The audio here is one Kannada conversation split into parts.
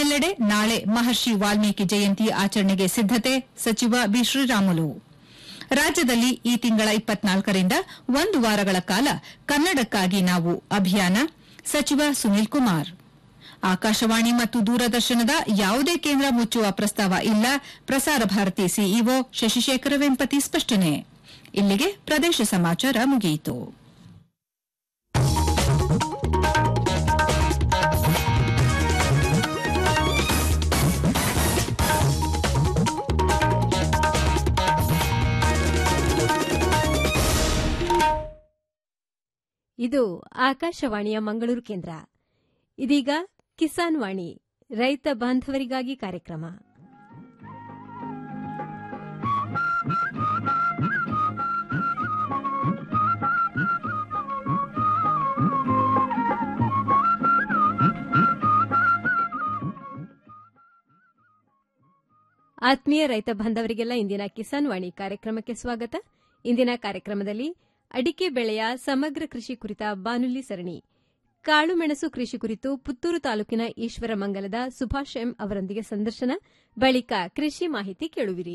ಇನ್ನೆಲ್ಲೆಡೆ ನಾಳೆ ಮಹರ್ಷಿ ವಾಲ್ಮೀಕಿ ಜಯಂತಿ ಆಚರಣೆಗೆ ಸಿದ್ದತೆ ಸಚಿವ ಬಿ ಶ್ರೀರಾಮುಲು ರಾಜ್ಯದಲ್ಲಿ ಈ ತಿಂಗಳ ಇಪ್ಪತ್ನಾಲ್ಕರಿಂದ ಒಂದು ವಾರಗಳ ಕಾಲ ಕನ್ನಡಕ್ಕಾಗಿ ನಾವು ಅಭಿಯಾನ ಸಚಿವ ಸುನೀಲ್ ಕುಮಾರ್ ಆಕಾಶವಾಣಿ ಮತ್ತು ದೂರದರ್ಶನದ ಯಾವುದೇ ಕೇಂದ್ರ ಮುಚ್ಚುವ ಪ್ರಸ್ತಾವ ಇಲ್ಲ ಪ್ರಸಾರ ಭಾರತಿ ಸಿಇಒ ಶಶಿಶೇಖರ ವೆಂಪತಿ ಸ್ಪಷ್ಟನೆ ಇಲ್ಲಿಗೆ ಪ್ರದೇಶ ಸಮಾಚಾರ ಮುಗಿಯಿತು ಇದು ಆಕಾಶವಾಣಿಯ ಮಂಗಳೂರು ಕೇಂದ್ರ ಇದೀಗ ಕಿಸಾನ್ ವಾಣಿ ರೈತ ಬಾಂಧವರಿಗಾಗಿ ಕಾರ್ಯಕ್ರಮ ಆತ್ಮೀಯ ರೈತ ಬಾಂಧವರಿಗೆಲ್ಲ ಇಂದಿನ ಕಿಸಾನ್ ವಾಣಿ ಕಾರ್ಯಕ್ರಮಕ್ಕೆ ಸ್ವಾಗತ ಇಂದಿನ ಕಾರ್ಯಕ್ರಮದಲ್ಲಿ ಅಡಿಕೆ ಬೆಳೆಯ ಸಮಗ್ರ ಕೃಷಿ ಕುರಿತ ಬಾನುಲಿ ಸರಣಿ ಕಾಳುಮೆಣಸು ಕೃಷಿ ಕುರಿತು ಪುತ್ತೂರು ತಾಲೂಕಿನ ಈಶ್ವರಮಂಗಲದ ಸುಭಾಷ್ ಎಂ ಅವರೊಂದಿಗೆ ಸಂದರ್ಶನ ಬಳಿಕ ಕೃಷಿ ಮಾಹಿತಿ ಕೇಳುವಿರಿ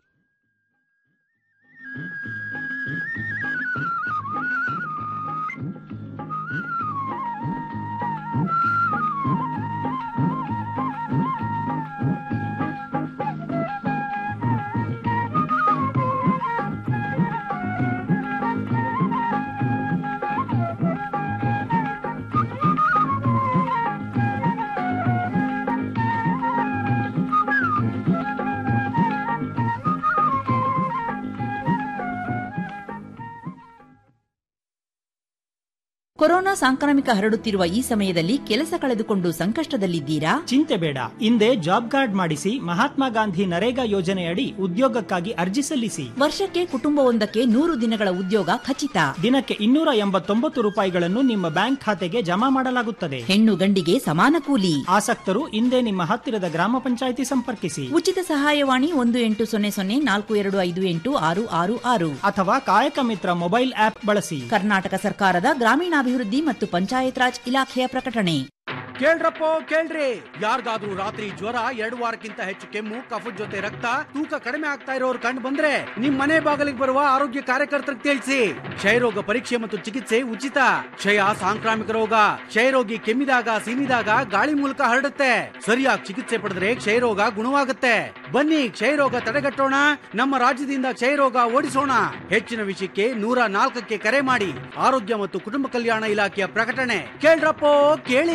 ಕೊರೋನಾ ಸಾಂಕ್ರಾಮಿಕ ಹರಡುತ್ತಿರುವ ಈ ಸಮಯದಲ್ಲಿ ಕೆಲಸ ಕಳೆದುಕೊಂಡು ಸಂಕಷ್ಟದಲ್ಲಿದ್ದೀರಾ ಚಿಂತೆ ಬೇಡ ಹಿಂದೆ ಜಾಬ್ ಕಾರ್ಡ್ ಮಾಡಿಸಿ ಮಹಾತ್ಮ ಗಾಂಧಿ ನರೇಗಾ ಯೋಜನೆಯಡಿ ಉದ್ಯೋಗಕ್ಕಾಗಿ ಅರ್ಜಿ ಸಲ್ಲಿಸಿ ವರ್ಷಕ್ಕೆ ಕುಟುಂಬವೊಂದಕ್ಕೆ ನೂರು ದಿನಗಳ ಉದ್ಯೋಗ ಖಚಿತ ದಿನಕ್ಕೆ ಇನ್ನೂರ ಎಂಬತ್ತೊಂಬತ್ತು ರೂಪಾಯಿಗಳನ್ನು ನಿಮ್ಮ ಬ್ಯಾಂಕ್ ಖಾತೆಗೆ ಜಮಾ ಮಾಡಲಾಗುತ್ತದೆ ಹೆಣ್ಣು ಗಂಡಿಗೆ ಸಮಾನ ಕೂಲಿ ಆಸಕ್ತರು ಹಿಂದೆ ನಿಮ್ಮ ಹತ್ತಿರದ ಗ್ರಾಮ ಪಂಚಾಯಿತಿ ಸಂಪರ್ಕಿಸಿ ಉಚಿತ ಸಹಾಯವಾಣಿ ಒಂದು ಎಂಟು ಸೊನ್ನೆ ಸೊನ್ನೆ ನಾಲ್ಕು ಎರಡು ಐದು ಎಂಟು ಆರು ಆರು ಆರು ಅಥವಾ ಕಾಯಕ ಮಿತ್ರ ಮೊಬೈಲ್ ಆಪ್ ಬಳಸಿ ಕರ್ನಾಟಕ ಸರ್ಕಾರದ ಗ್ರಾಮೀಣಾಭಿವೃದ್ಧಿ ಮತ್ತು ಪಂಚಾಯತ್ ರಾಜ್ ಇಲಾಖೆಯ ಪ್ರಕಟಣೆ ಕೇಳ್ರಪ್ಪೋ ಕೇಳ್ರಿ ಯಾರ್ಗಾದ್ರೂ ರಾತ್ರಿ ಜ್ವರ ಎರಡು ವಾರಕ್ಕಿಂತ ಹೆಚ್ಚು ಕೆಮ್ಮು ಕಫದ ಜೊತೆ ರಕ್ತ ತೂಕ ಕಡಿಮೆ ಆಗ್ತಾ ಇರೋರು ಕಂಡು ಬಂದ್ರೆ ನಿಮ್ ಮನೆ ಬಾಗಿಲಿಗೆ ಬರುವ ಆರೋಗ್ಯ ಕಾರ್ಯಕರ್ತರಿಗೆ ತಿಳಿಸಿ ಕ್ಷಯರೋಗ ಪರೀಕ್ಷೆ ಮತ್ತು ಚಿಕಿತ್ಸೆ ಉಚಿತ ಕ್ಷಯ ಸಾಂಕ್ರಾಮಿಕ ರೋಗ ಕ್ಷಯರೋಗಿ ಕೆಮ್ಮಿದಾಗ ಸೀನಿದಾಗ ಗಾಳಿ ಮೂಲಕ ಹರಡುತ್ತೆ ಸರಿಯಾಗಿ ಚಿಕಿತ್ಸೆ ಪಡೆದ್ರೆ ಕ್ಷಯರೋಗ ಗುಣವಾಗುತ್ತೆ ಬನ್ನಿ ಕ್ಷಯರೋಗ ತಡೆಗಟ್ಟೋಣ ನಮ್ಮ ರಾಜ್ಯದಿಂದ ಕ್ಷಯರೋಗ ಓಡಿಸೋಣ ಹೆಚ್ಚಿನ ವಿಷಯಕ್ಕೆ ನೂರ ನಾಲ್ಕಕ್ಕೆ ಕರೆ ಮಾಡಿ ಆರೋಗ್ಯ ಮತ್ತು ಕುಟುಂಬ ಕಲ್ಯಾಣ ಇಲಾಖೆಯ ಪ್ರಕಟಣೆ ಕೇಳ್ರಪ್ಪೋ ಕೇಳಿ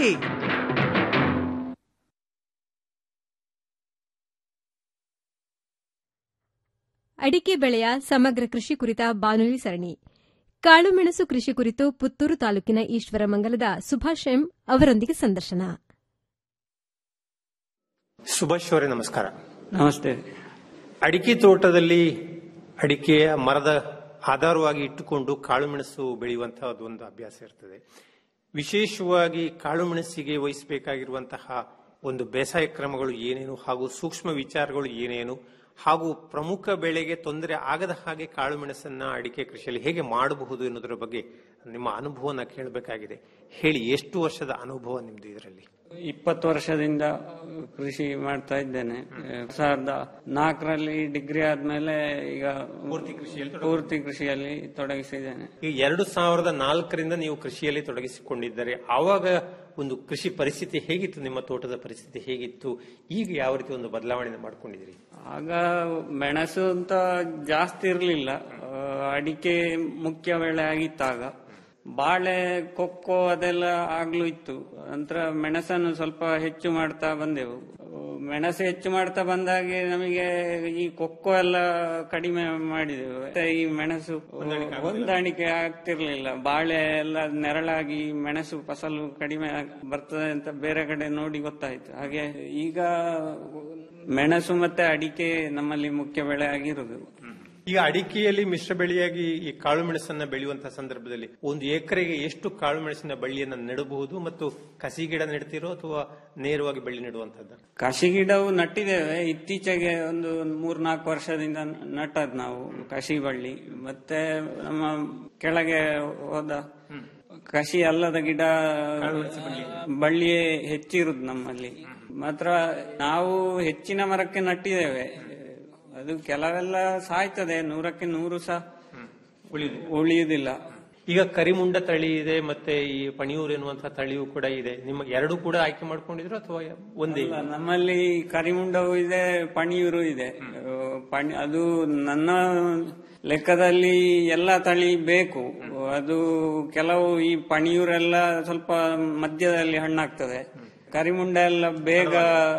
ಅಡಿಕೆ ಬೆಳೆಯ ಸಮಗ್ರ ಕೃಷಿ ಕುರಿತ ಬಾನುಲಿ ಸರಣಿ ಕಾಳುಮೆಣಸು ಕೃಷಿ ಕುರಿತು ಪುತ್ತೂರು ತಾಲೂಕಿನ ಈಶ್ವರಮಂಗಲದ ಸುಭಾಷ್ ಎಂ ಅವರೊಂದಿಗೆ ಸಂದರ್ಶನ ಸುಭಾಷ್ ಅವರೇ ನಮಸ್ಕಾರ ನಮಸ್ತೆ ಅಡಿಕೆ ತೋಟದಲ್ಲಿ ಅಡಿಕೆಯ ಮರದ ಆಧಾರವಾಗಿ ಇಟ್ಟುಕೊಂಡು ಕಾಳುಮೆಣಸು ಬೆಳೆಯುವಂತಹ ಒಂದು ಅಭ್ಯಾಸ ಇರ್ತದೆ ವಿಶೇಷವಾಗಿ ಕಾಳುಮೆಣಸಿಗೆ ವಹಿಸಬೇಕಾಗಿರುವಂತಹ ಒಂದು ಬೇಸಾಯ ಕ್ರಮಗಳು ಏನೇನು ಹಾಗೂ ಸೂಕ್ಷ್ಮ ವಿಚಾರಗಳು ಏನೇನು ಹಾಗೂ ಪ್ರಮುಖ ಬೆಳೆಗೆ ತೊಂದರೆ ಆಗದ ಹಾಗೆ ಕಾಳುಮೆಣಸನ್ನ ಅಡಿಕೆ ಕೃಷಿಯಲ್ಲಿ ಹೇಗೆ ಮಾಡಬಹುದು ಎನ್ನುವುದರ ಬಗ್ಗೆ ನಿಮ್ಮ ಅನುಭವನ ಕೇಳಬೇಕಾಗಿದೆ ಹೇಳಿ ಎಷ್ಟು ವರ್ಷದ ಅನುಭವ ನಿಮ್ದು ಇದರಲ್ಲಿ ಇಪ್ಪತ್ತು ವರ್ಷದಿಂದ ಕೃಷಿ ಮಾಡ್ತಾ ಇದ್ದೇನೆ ಎರಡ್ ಸಾವಿರದ ನಾಲ್ಕರಲ್ಲಿ ಡಿಗ್ರಿ ಆದ್ಮೇಲೆ ಈಗ ಪೂರ್ತಿ ಕೃಷಿಯಲ್ಲಿ ಪೂರ್ತಿ ಕೃಷಿಯಲ್ಲಿ ತೊಡಗಿಸಿದ್ದೇನೆ ಈ ಎರಡು ಸಾವಿರದ ನಾಲ್ಕರಿಂದ ನೀವು ಕೃಷಿಯಲ್ಲಿ ತೊಡಗಿಸಿಕೊಂಡಿದ್ದಾರೆ ಆವಾಗ ಒಂದು ಕೃಷಿ ಪರಿಸ್ಥಿತಿ ಹೇಗಿತ್ತು ನಿಮ್ಮ ತೋಟದ ಪರಿಸ್ಥಿತಿ ಹೇಗಿತ್ತು ಈಗ ಯಾವ ರೀತಿ ಒಂದು ಬದಲಾವಣೆ ಮಾಡ್ಕೊಂಡಿದ್ದೀರಿ ಆಗ ಮೆಣಸು ಅಂತ ಜಾಸ್ತಿ ಇರಲಿಲ್ಲ ಅಡಿಕೆ ಮುಖ್ಯ ಬೆಳೆ ಆಗಿತ್ತಾಗ ಬಾಳೆ ಕೊಕ್ಕೋ ಅದೆಲ್ಲ ಆಗ್ಲೂ ಇತ್ತು ನಂತರ ಮೆಣಸನ್ನು ಸ್ವಲ್ಪ ಹೆಚ್ಚು ಮಾಡ್ತಾ ಬಂದೆವು ಮೆಣಸು ಹೆಚ್ಚು ಮಾಡ್ತಾ ಬಂದಾಗೆ ನಮಗೆ ಈ ಕೊಕ್ಕೋ ಎಲ್ಲ ಕಡಿಮೆ ಮಾಡಿದೆವು ಮತ್ತೆ ಈ ಮೆಣಸು ಹೊಂದಾಣಿಕೆ ಆಗ್ತಿರ್ಲಿಲ್ಲ ಬಾಳೆ ಎಲ್ಲ ನೆರಳಾಗಿ ಮೆಣಸು ಫಸಲು ಕಡಿಮೆ ಆಗ್- ಬರ್ತದೆ ಅಂತ ಬೇರೆ ಕಡೆ ನೋಡಿ ಗೊತ್ತಾಯ್ತು ಹಾಗೆ ಈಗ ಮೆಣಸು ಮತ್ತೆ ಅಡಿಕೆ ನಮ್ಮಲ್ಲಿ ಮುಖ್ಯ ಬೆಳೆ ಆಗಿರುವುದು ಈಗ ಅಡಿಕೆಯಲ್ಲಿ ಮಿಶ್ರ ಬೆಳೆಯಾಗಿ ಈ ಕಾಳು ಮೆಣಸನ್ನ ಬೆಳೆಯುವಂತಹ ಸಂದರ್ಭದಲ್ಲಿ ಒಂದು ಎಕರೆಗೆ ಎಷ್ಟು ಕಾಳು ಮೆಣಸಿನ ಬಳ್ಳಿಯನ್ನ ನೆಡಬಹುದು ಮತ್ತು ಕಸಿ ಗಿಡ ನೆಡ್ತಿರೋ ಅಥವಾ ನೇರವಾಗಿ ಬಳ್ಳಿ ನೆಡುವಂತದ್ದು ಕಸಿ ಗಿಡವು ನಟ್ಟಿದ್ದೇವೆ ಇತ್ತೀಚೆಗೆ ಒಂದು ಮೂರ್ನಾಲ್ಕು ವರ್ಷದಿಂದ ನಟ್ಟದ್ ನಾವು ಕಸಿ ಬಳ್ಳಿ ಮತ್ತೆ ನಮ್ಮ ಕೆಳಗೆ ಹೋದ ಕಸಿ ಅಲ್ಲದ ಗಿಡ ಬಳ್ಳಿಯೇ ಹೆಚ್ಚಿರುದು ನಮ್ಮಲ್ಲಿ ಮಾತ್ರ ನಾವು ಹೆಚ್ಚಿನ ಮರಕ್ಕೆ ನಟ್ಟಿದ್ದೇವೆ ಅದು ಕೆಲವೆಲ್ಲ ಸಾಯ್ತದೆ ನೂರಕ್ಕೆ ನೂರು ಸಹ ಉಳಿದು ಉಳಿಯುವುದಿಲ್ಲ ಈಗ ಕರಿಮುಂಡ ತಳಿ ಇದೆ ಮತ್ತೆ ಈ ಪಣಿಯೂರು ಎನ್ನುವಂತಹ ತಳಿಯೂ ಕೂಡ ಇದೆ ನಿಮ್ಮ ಎರಡು ಕೂಡ ಆಯ್ಕೆ ಮಾಡ್ಕೊಂಡಿದ್ರು ಅಥವಾ ಒಂದೇ ಅಲ್ಲ, ನಮ್ಮಲ್ಲಿ ಕರಿಮುಂಡವು ಇದೆ ಪಣಿಯೂರು ಇದೆ ಆ, ಪಣಿ ಅದು ನನ್ನ ಲೆಕ್ಕದಲ್ಲಿ ಎಲ್ಲ ತಳಿ ಬೇಕು ಅದು ಕೆಲವು ಈ ಪಣಿಯೂರೆಲ್ಲ ಸ್ವಲ್ಪ ಮಧ್ಯದಲ್ಲಿ ಹಣ್ಣಾಗ್ತದೆ ಕರಿಮುಂಡ ಎಲ್ಲ ಬೇಗ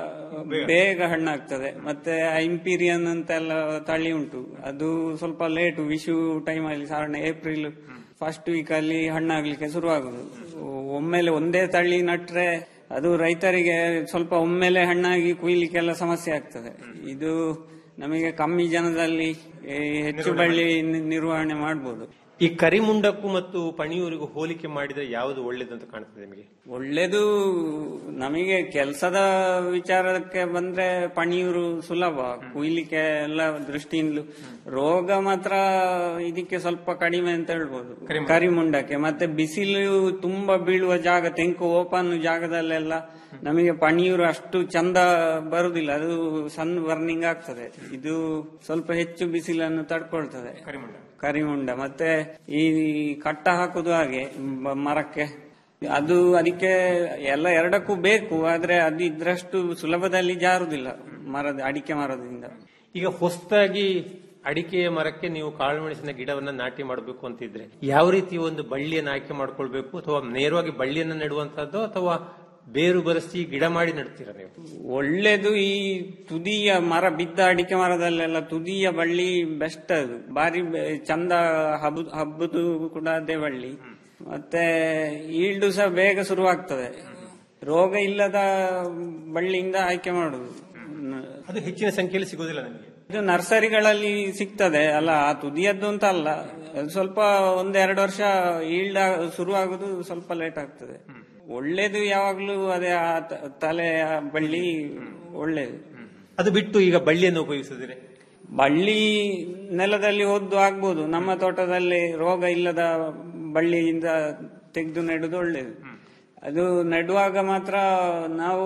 ಬೇಗ ಹಣ್ಣಾಗ್ತದೆ ಮತ್ತೆ ಇಂಪೀರಿಯನ್ ಅಂತೆಲ್ಲ ತಳಿ ಉಂಟು ಅದು ಸ್ವಲ್ಪ ಲೇಟು ವಿಶು ಟೈಮಲ್ಲಿ ಸಾಧಾರಣ ಏಪ್ರಿಲ್ ಫಸ್ಟ್ ವೀಕ್ ಅಲ್ಲಿ ಹಣ್ಣಾಗ್ಲಿಕ್ಕೆ ಶುರುವಾಗುದು ಒಮ್ಮೆಲೆ ಒಂದೇ ತಳಿ ನಟ್ರೆ ಅದು ರೈತರಿಗೆ ಸ್ವಲ್ಪ ಒಮ್ಮೆಲೆ ಹಣ್ಣಾಗಿ ಕುಯ್ಲಿಕ್ಕೆಲ್ಲ ಸಮಸ್ಯೆ ಆಗ್ತದೆ ಇದು ನಮಗೆ ಕಮ್ಮಿ ಜನದಲ್ಲಿ ಈ ಹೆಚ್ಚು ಬಳ್ಳಿ ನಿ- ನಿರ್ವಹಣೆ ಮಾಡಬಹುದು ಈ ಕರಿಮುಂಡಕ್ಕೂ ಮತ್ತು ಪಣಿಯೂರಿಗೂ ಹೋಲಿಕೆ ಮಾಡಿದ್ರೆ ಯಾವುದು ಒಳ್ಳೇದಂತ ಕಾಣ್ತದೆ ನಿಮಗೆ ಒಳ್ಳೇದು ನಮಗೆ ಕೆಲಸದ ವಿಚಾರಕ್ಕೆ ಬಂದ್ರೆ ಪಣಿಯೂರು ಸುಲಭ ಕುಯ್ಲಿಕ್ಕೆ ಎಲ್ಲ ದೃಷ್ಟಿಯಿಂದಲೂ ರೋಗ ಮಾತ್ರ ಇದಕ್ಕೆ ಸ್ವಲ್ಪ ಕಡಿಮೆ ಅಂತ ಹೇಳ್ಬೋದು ಕರಿಮುಂಡಕ್ಕೆ ಮತ್ತೆ ಬಿಸಿಲು ತುಂಬಾ ಬೀಳುವ ಜಾಗ ತೆಂಕು ಓಪನ್ ಜಾಗದಲ್ಲೆಲ್ಲ ನಮಗೆ ಪಣಿಯೂರು ಅಷ್ಟು ಚಂದ ಬರುದಿಲ್ಲ ಅದು ಸನ್ ಬರ್ನಿಂಗ್ ಆಗ್ತದೆ ಇದು ಸ್ವಲ್ಪ ಹೆಚ್ಚು ಬಿಸಿಲನ್ನು ತಡ್ಕೊಳ್ತದೆ ಕರಿಮುಂಡ ಮತ್ತೆ ಈ ಕಟ್ಟ ಹಾಕುದು ಹಾಗೆ ಬ- ಮರಕ್ಕೆ ಅದು ಅದಕ್ಕೆ ಎಲ್ಲ ಎರಡಕ್ಕೂ ಬೇಕು ಆದ್ರೆ ಅದು ಇದ್ರಷ್ಟು ಸುಲಭದಲ್ಲಿ ಜಾರುದಿಲ್ಲ ಮರದ ಅಡಿಕೆ ಮರದಿಂದ ಈಗ ಹೊಸದಾಗಿ ಅಡಿಕೆಯ ಮರಕ್ಕೆ ನೀವು ಕಾಳುಮೆಣಸಿನ ಗಿಡವನ್ನ ನಾಟಿ ಮಾಡಬೇಕು ಅಂತಿದ್ರೆ ಯಾವ ರೀತಿ ಒಂದು ಬಳ್ಳಿಯನ್ನು ಆಯ್ಕೆ ಮಾಡ್ಕೊಳ್ಬೇಕು ಅಥವಾ ನೇರವಾಗಿ ಬಳ್ಳಿಯನ್ನ ನೆಡುವಂತಹದ್ದು ಅಥವಾ ಬೇರು ಬರೆಸಿ ಗಿಡ ಮಾಡಿ ನೆಡ್ತೀರಾ ನೀವು ಒಳ್ಳೇದು ಈ ತುದಿಯ ಮರ ಬಿದ್ದ ಅಡಿಕೆ ಮರದಲ್ಲೆಲ್ಲ ತುದಿಯ ಬಳ್ಳಿ ಬೆಸ್ಟ್ ಅದು ಬಾರಿ ಬೆ- ಚಂದ ಹಬ್ಬ ಹಬ್ಬದು ಕೂಡ ಅದೇ ಬಳ್ಳಿ ಮತ್ತೆ ಈಲ್ಡು ಸಹ ಬೇಗ ಶುರುವಾಗ್ತದೆ ರೋಗ ಇಲ್ಲದ ಬಳ್ಳಿಯಿಂದ ಆಯ್ಕೆ ಮಾಡುದು ನ- ಅದು ಹೆಚ್ಚಿನ ಸಂಖ್ಯೆಯಲ್ಲಿ ಸಿಗೋದಿಲ್ಲ ನಮಗೆ ಇದು ನರ್ಸರಿಗಳಲ್ಲಿ ಸಿಗ್ತದೆ ಅಲ್ಲ ಆ ತುದಿಯದ್ದು ಅಂತ ಅಲ್ಲ ಅದು ಸ್ವಲ್ಪ ಒಂದೆರಡು ವರ್ಷ ಈಲ್ಡ್ ಶುರುವಾಗುದು ಸ್ವಲ್ಪ ಲೇಟ್ ಆಗ್ತದೆ ಒಳ್ಳೇದು ಯಾವಾಗ್ಲೂ ಅದೇ ಆ ತ- ತಲೆಯ ಬಳ್ಳಿ ಒಳ್ಳೇದು ಅದು ಬಿಟ್ಟು ಈಗ ಬಳ್ಳಿಯನ್ನು ಉಪಯೋಗಿಸಿದ್ರೆ ಬಳ್ಳಿ ನೆಲದಲ್ಲಿ ಒದ್ದು ಆಗ್ಬೋದು ನಮ್ಮ ತೋಟದಲ್ಲಿ ರೋಗ ಇಲ್ಲದ ಬಳ್ಳಿಯಿಂದ ತೆಗೆದು ನೆಡುದು ಒಳ್ಳೇದು ಅದು ನೆಡುವಾಗ ಮಾತ್ರ ನಾವು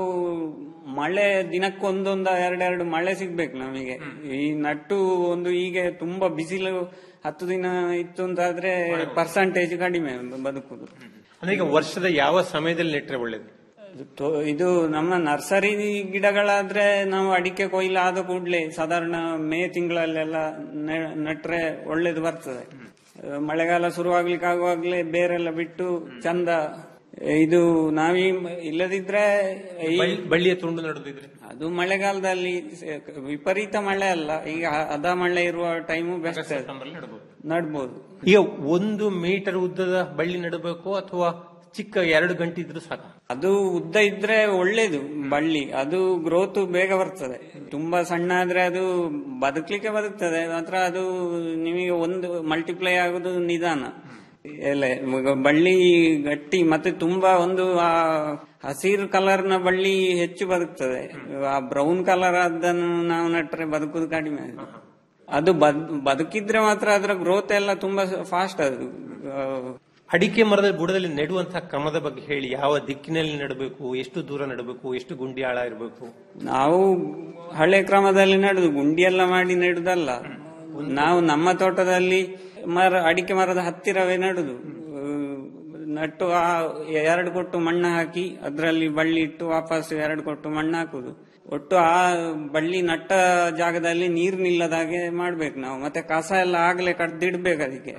ಮಳೆ ದಿನಕ್ಕೊಂದೊಂದ ಎರಡೆರಡು ಮಳೆ ಸಿಗ್ಬೇಕು ನಮಗೆ ಈ ನಟ್ಟು ಒಂದು ಹೀಗೆ ತುಂಬಾ ಬಿಸಿಲು ಹತ್ತು ದಿನ ಇತ್ತು ಅಂತಾದ್ರೆ ಪರ್ಸಂಟೇಜ್ ಕಡಿಮೆ ಬದುಕುದು ಅಂದ್ರೆ ಈಗ ವರ್ಷದ ಯಾವ ಸಮಯದಲ್ಲಿ ನೆಟ್ರೆ ಒಳ್ಳೇದು ಇದು ತೋ- ಇದು ನಮ್ಮ ನರ್ಸರಿ ಗಿಡಗಳಾದ್ರೆ ನಾವು ಅಡಿಕೆ ಕೊಯ್ಲು ಆದ ಕೂಡ್ಲೆ ಸಾಧಾರಣ ಮೇ ತಿಂಗಳಲ್ಲೆಲ್ಲ ನೆ- ನೆಟ್ರೆ ಒಳ್ಳೇದು ಬರ್ತದೆ ಅಹ್, ಮಳೆಗಾಲ ಶುರುವಾಗ್ಲಿಕ್ಕೆ ಆಗುವಾಗ್ಲೇ ಬೇರೆಲ್ಲ ಬಿಟ್ಟು ಚಂದ ಇದು ನಾವೀ ಇಲ್ಲದಿದ್ರೆ ಈ ಬಳ್ಳಿ- ಬಳ್ಳಿಯ ತುಂಡು ನಡುದಿದ್ರೆ ಅದು ಮಳೆಗಾಲದಲ್ಲಿ ಸ- ವಿಪರೀತ ಮಳೆ ಅಲ್ಲ ಈಗ ಅದ ಮಳೆ ಇರುವ ಟೈಮು ಬೆಸ್ಟ್ ನಡ್ಬೋದು ಈಗ ಒಂದು ಮೀಟರ್ ಉದ್ದದ ಬಳ್ಳಿ ನೆಡಬೇಕು ಅಥವಾ ಚಿಕ್ಕ ಎರಡು ಗಂಟೆ ಇದ್ರೂ ಸಾಕು ಅದು ಉದ್ದ ಇದ್ರೆ ಒಳ್ಳೇದು ಬಳ್ಳಿ ಅದು ಗ್ರೋತ್ ಬೇಗ ಬರ್ತದೆ ತುಂಬಾ ಸಣ್ಣ ಆದ್ರೆ ಅದು ಬದುಕ್ಲಿಕ್ಕೆ ಬದುಕ್ತದೆ ಮಾತ್ರ ಅದು ನಿಮಗೆ ಒಂದು ಮಲ್ಟಿಪ್ಲೈ ಆಗುದು ನಿಧಾನ ಎಲೆ ಈಗ ಬಳ್ಳಿ ಗಟ್ಟಿ ಮತ್ತೆ ತುಂಬಾ ಒಂದು ಆ ಹಸಿರು ಕಲರ್ ನ ಬಳ್ಳಿ ಹೆಚ್ಚು ಬದುಕ್ತದೆ ಆ ಬ್ರೌನ್ ಕಲರ್ ಅದನ್ನು ನಾವು ನಟ್ರೆ ಬದುಕುದು ಕಡಿಮೆ ಅದು ಬದ್- ಬದುಕಿದ್ರೆ ಮಾತ್ರ ಅದರ ಗ್ರೋತ್ ಎಲ್ಲ ತುಂಬಾ ಫಾಸ್ಟ್ ಅದು ಆ, ಅಡಿಕೆ ಮರದ ಬುಡದಲ್ಲಿ ನೆಡುವಂತಹ ಕ್ರಮದ ಬಗ್ಗೆ ಹೇಳಿ ಯಾವ ದಿಕ್ಕಿನಲ್ಲಿ ನೆಡಬೇಕು ಎಷ್ಟು ದೂರ ನೆಡಬೇಕು ಎಷ್ಟು ಗುಂಡಿ ಆಳ ಇರಬೇಕು ನಾವು ಹಳೆ ಕ್ರಮದಲ್ಲಿ ನೆಡುದು ಗುಂಡಿ ಎಲ್ಲ ಮಾಡಿ ನೆಡುದಲ್ಲ ನಾವು ನಮ್ಮ ತೋಟದಲ್ಲಿ ಮರ ಅಡಿಕೆ ಮರದ ಹತ್ತಿರವೇ ನೆಡುದು ಅಹ್, ನಟ್ಟು ಆ ಎರಡು ಕೊಟ್ಟು ಮಣ್ಣು ಹಾಕಿ ಅದರಲ್ಲಿ ಬಳ್ಳಿ ಇಟ್ಟು ವಾಪಸ್ ಎರಡು ಕೊಟ್ಟು ಮಣ್ಣು ಹಾಕುದು ಒಟ್ಟು ಆ ಬಳ್ಳಿ ನಟ್ಟ ಜಾಗದಲ್ಲಿ ನೀರು ನಿಲ್ಲದಾಗೆ ಮಾಡ್ಬೇಕು ನಾವು ಮತ್ತೆ ಕಸ ಎಲ್ಲ ಆಗ್ಲೇ ಕಡ್ದಿಡ್ಬೇಕು ಅದಕ್ಕೆ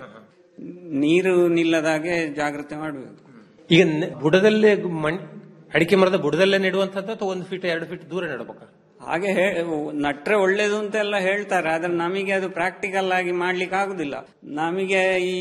ನೀರು ನಿಲ್ಲದಾಗೆ ಜಾಗ್ರತೆ ಮಾಡ್ಬೇಕು ಈಗ ನೆ- ಬುಡದಲ್ಲೇ ಮಣ್ ಅಡಿಕೆ ಮರದ ಬುಡದಲ್ಲೇ ನೆಡುವಂತದ್ದು ಅಥವಾ ಒಂದು ಫೀಟ್ ಎರಡು ಫೀಟ್ ದೂರ ನೆಡಬೇಕಾ ಹಾಗೆ ಹೇ- ನಟ್ರೆ ಒಳ್ಳೇದು ಅಂತೆಲ್ಲ ಹೇಳ್ತಾರೆ ಆದ್ರೆ ನಮಗೆ ಅದು ಪ್ರಾಕ್ಟಿಕಲ್ ಆಗಿ ಮಾಡ್ಲಿಕ್ಕೆ ಆಗುದಿಲ್ಲ ನಮಗೆ ಈ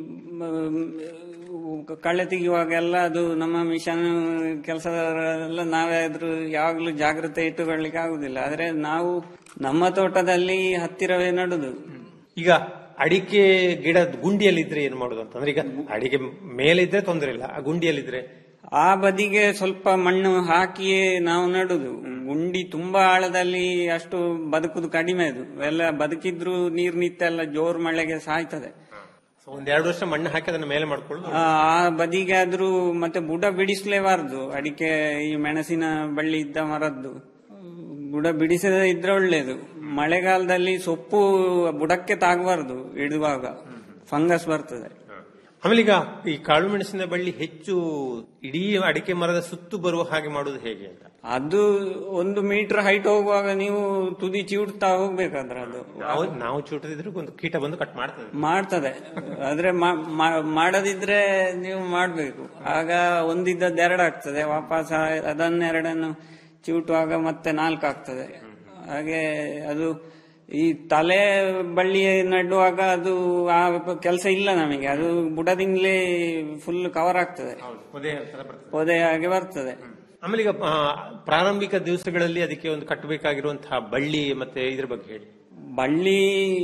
ಮ್, ಕಳೆ ತೆಗೆಯುವಾಗೆಲ್ಲ ಅದು ನಮ್ಮ ಮಿಷನ್ ಕೆಲಸದವರೆಲ್ಲ ನಾವೇ ಅದ್ರ ಯಾವಾಗ್ಲೂ ಜಾಗ್ರತೆ ಇಟ್ಟುಕೊಳ್ಳಿಕ್ಕೆ ಆಗುದಿಲ್ಲ ಆದ್ರೆ ನಾವು ನಮ್ಮ ತೋಟದಲ್ಲಿ ಹತ್ತಿರವೇ ನಡುದು ಈಗ ಅಡಿಕೆ ಗಿಡ ಗುಂಡಿಯಲ್ಲಿದ್ರೆ ಏನ್ ಮಾಡುದು ಅಂತಂದ್ರೆ ಈಗ ಅಡಿಕೆ ಮೇಲೆ ಇದ್ರೆ ತೊಂದರೆ ಇಲ್ಲ ಆ ಗುಂಡಿಯಲ್ಲಿದ್ರೆ ಆ ಬದಿಗೆ ಸ್ವಲ್ಪ ಮಣ್ಣು ಹಾಕಿಯೇ ನಾವು ನಡುದು ಗುಂಡಿ ತುಂಬಾ ಆಳದಲ್ಲಿ ಅಷ್ಟು ಬದುಕುದು ಕಡಿಮೆ ಅದು ಎಲ್ಲ ಬದುಕಿದ್ರು ನೀರ್ ನಿತ್ತೆಲ್ಲ ಜೋರ್ ಮಳೆಗೆ ಸಾಯ್ತದೆ ಒಂದೆರಡು ವರ್ಷ ಮಣ್ಣು ಹಾಕಿ ಅದನ್ನ ಮೇಲೆ ಮಾಡ್ಕೊಳ್ಳೋದು ಆ ಆ ಬದಿಗೆ ಆದ್ರೂ ಮತ್ತೆ ಬುಡ ಬಿಡಿಸ್ಲೇಬಾರ್ದು ಅಡಿಕೆ ಈ ಮೆಣಸಿನ ಬಳ್ಳಿ ಇದ್ದ ಮರದ್ದು ಬುಡ ಬಿಡಿಸದೇ ಇದ್ರೆ ಒಳ್ಳೇದು ಮಳೆಗಾಲದಲ್ಲಿ ಸೊಪ್ಪು ಬುಡಕ್ಕೆ ತಾಗಬಾರ್ದು ಇಡುವಾಗ ಫಂಗಸ್ ಬರ್ತದೆ ಆಮೇಲೆ ಈಗ ಈ ಕಾಳು ಮೆಣಸಿನ ಬಳ್ಳಿ ಹೆಚ್ಚು ಇಡೀ ಅಡಿಕೆ ಮರದ ಸುತ್ತು ಬರುವ ಹಾಗೆ ಮಾಡುವುದು ಹೇಗೆ ಅಂತ ಅದು ಒಂದು ಮೀಟರ್ ಹೈಟ್ ಹೋಗುವಾಗ ನೀವು ತುದಿ ಚಿವುಡ್ತಾ ಹೋಗ್ಬೇಕಾದ್ರೆ ಅದು ನಾವು ನಾವು ಚೂಟದಿದ್ರು ಒಂದು ಕೀಟ ಬಂದು ಕಟ್ ಮಾಡ್ತದೆ ಮಾಡ್ತದೆ ಆದ್ರೆ ಮಾ- ಮಾ- ಮಾಡದಿದ್ರೆ ನೀವು ಮಾಡ್ಬೇಕು ಆಗ ಒಂದಿದ್ದದ್ದು ಎರಡು ಆಗ್ತದೆ ವಾಪಸ್ ಆ- ಅದನ್ನೆರಡನ್ನು ಚಿವುಟುವಾಗ ಮತ್ತೆ ನಾಲ್ಕು ಆಗ್ತದೆ ಹಾಗೆ ಅದು ಈ ತಲೆ ಬಳ್ಳಿ ನಡುವಾಗ ಅದು ಆ ಕೆಲಸ ಇಲ್ಲ ನಮಗೆ ಅದು ಬುಡದಿಂದಲೇ ಫುಲ್ ಕವರ್ ಆಗ್ತದೆ ಪೊದೆ ತರ ಬರ್ತದೆ. ಪೊದೆ ಹಾಗೆ ಬರ್ತದೆ ಆಮೇಲೆ ಈಗ ಆ, ಪ್ರಾರಂಭಿಕ ದಿವಸಗಳಲ್ಲಿ ಅದಕ್ಕೆ ಒಂದು ಕಟ್ಟಬೇಕಾಗಿರುವಂತಹ ಬಳ್ಳಿ ಮತ್ತೆ ಇದ್ರ ಬಗ್ಗೆ ಹೇಳಿ ಬಳ್ಳಿ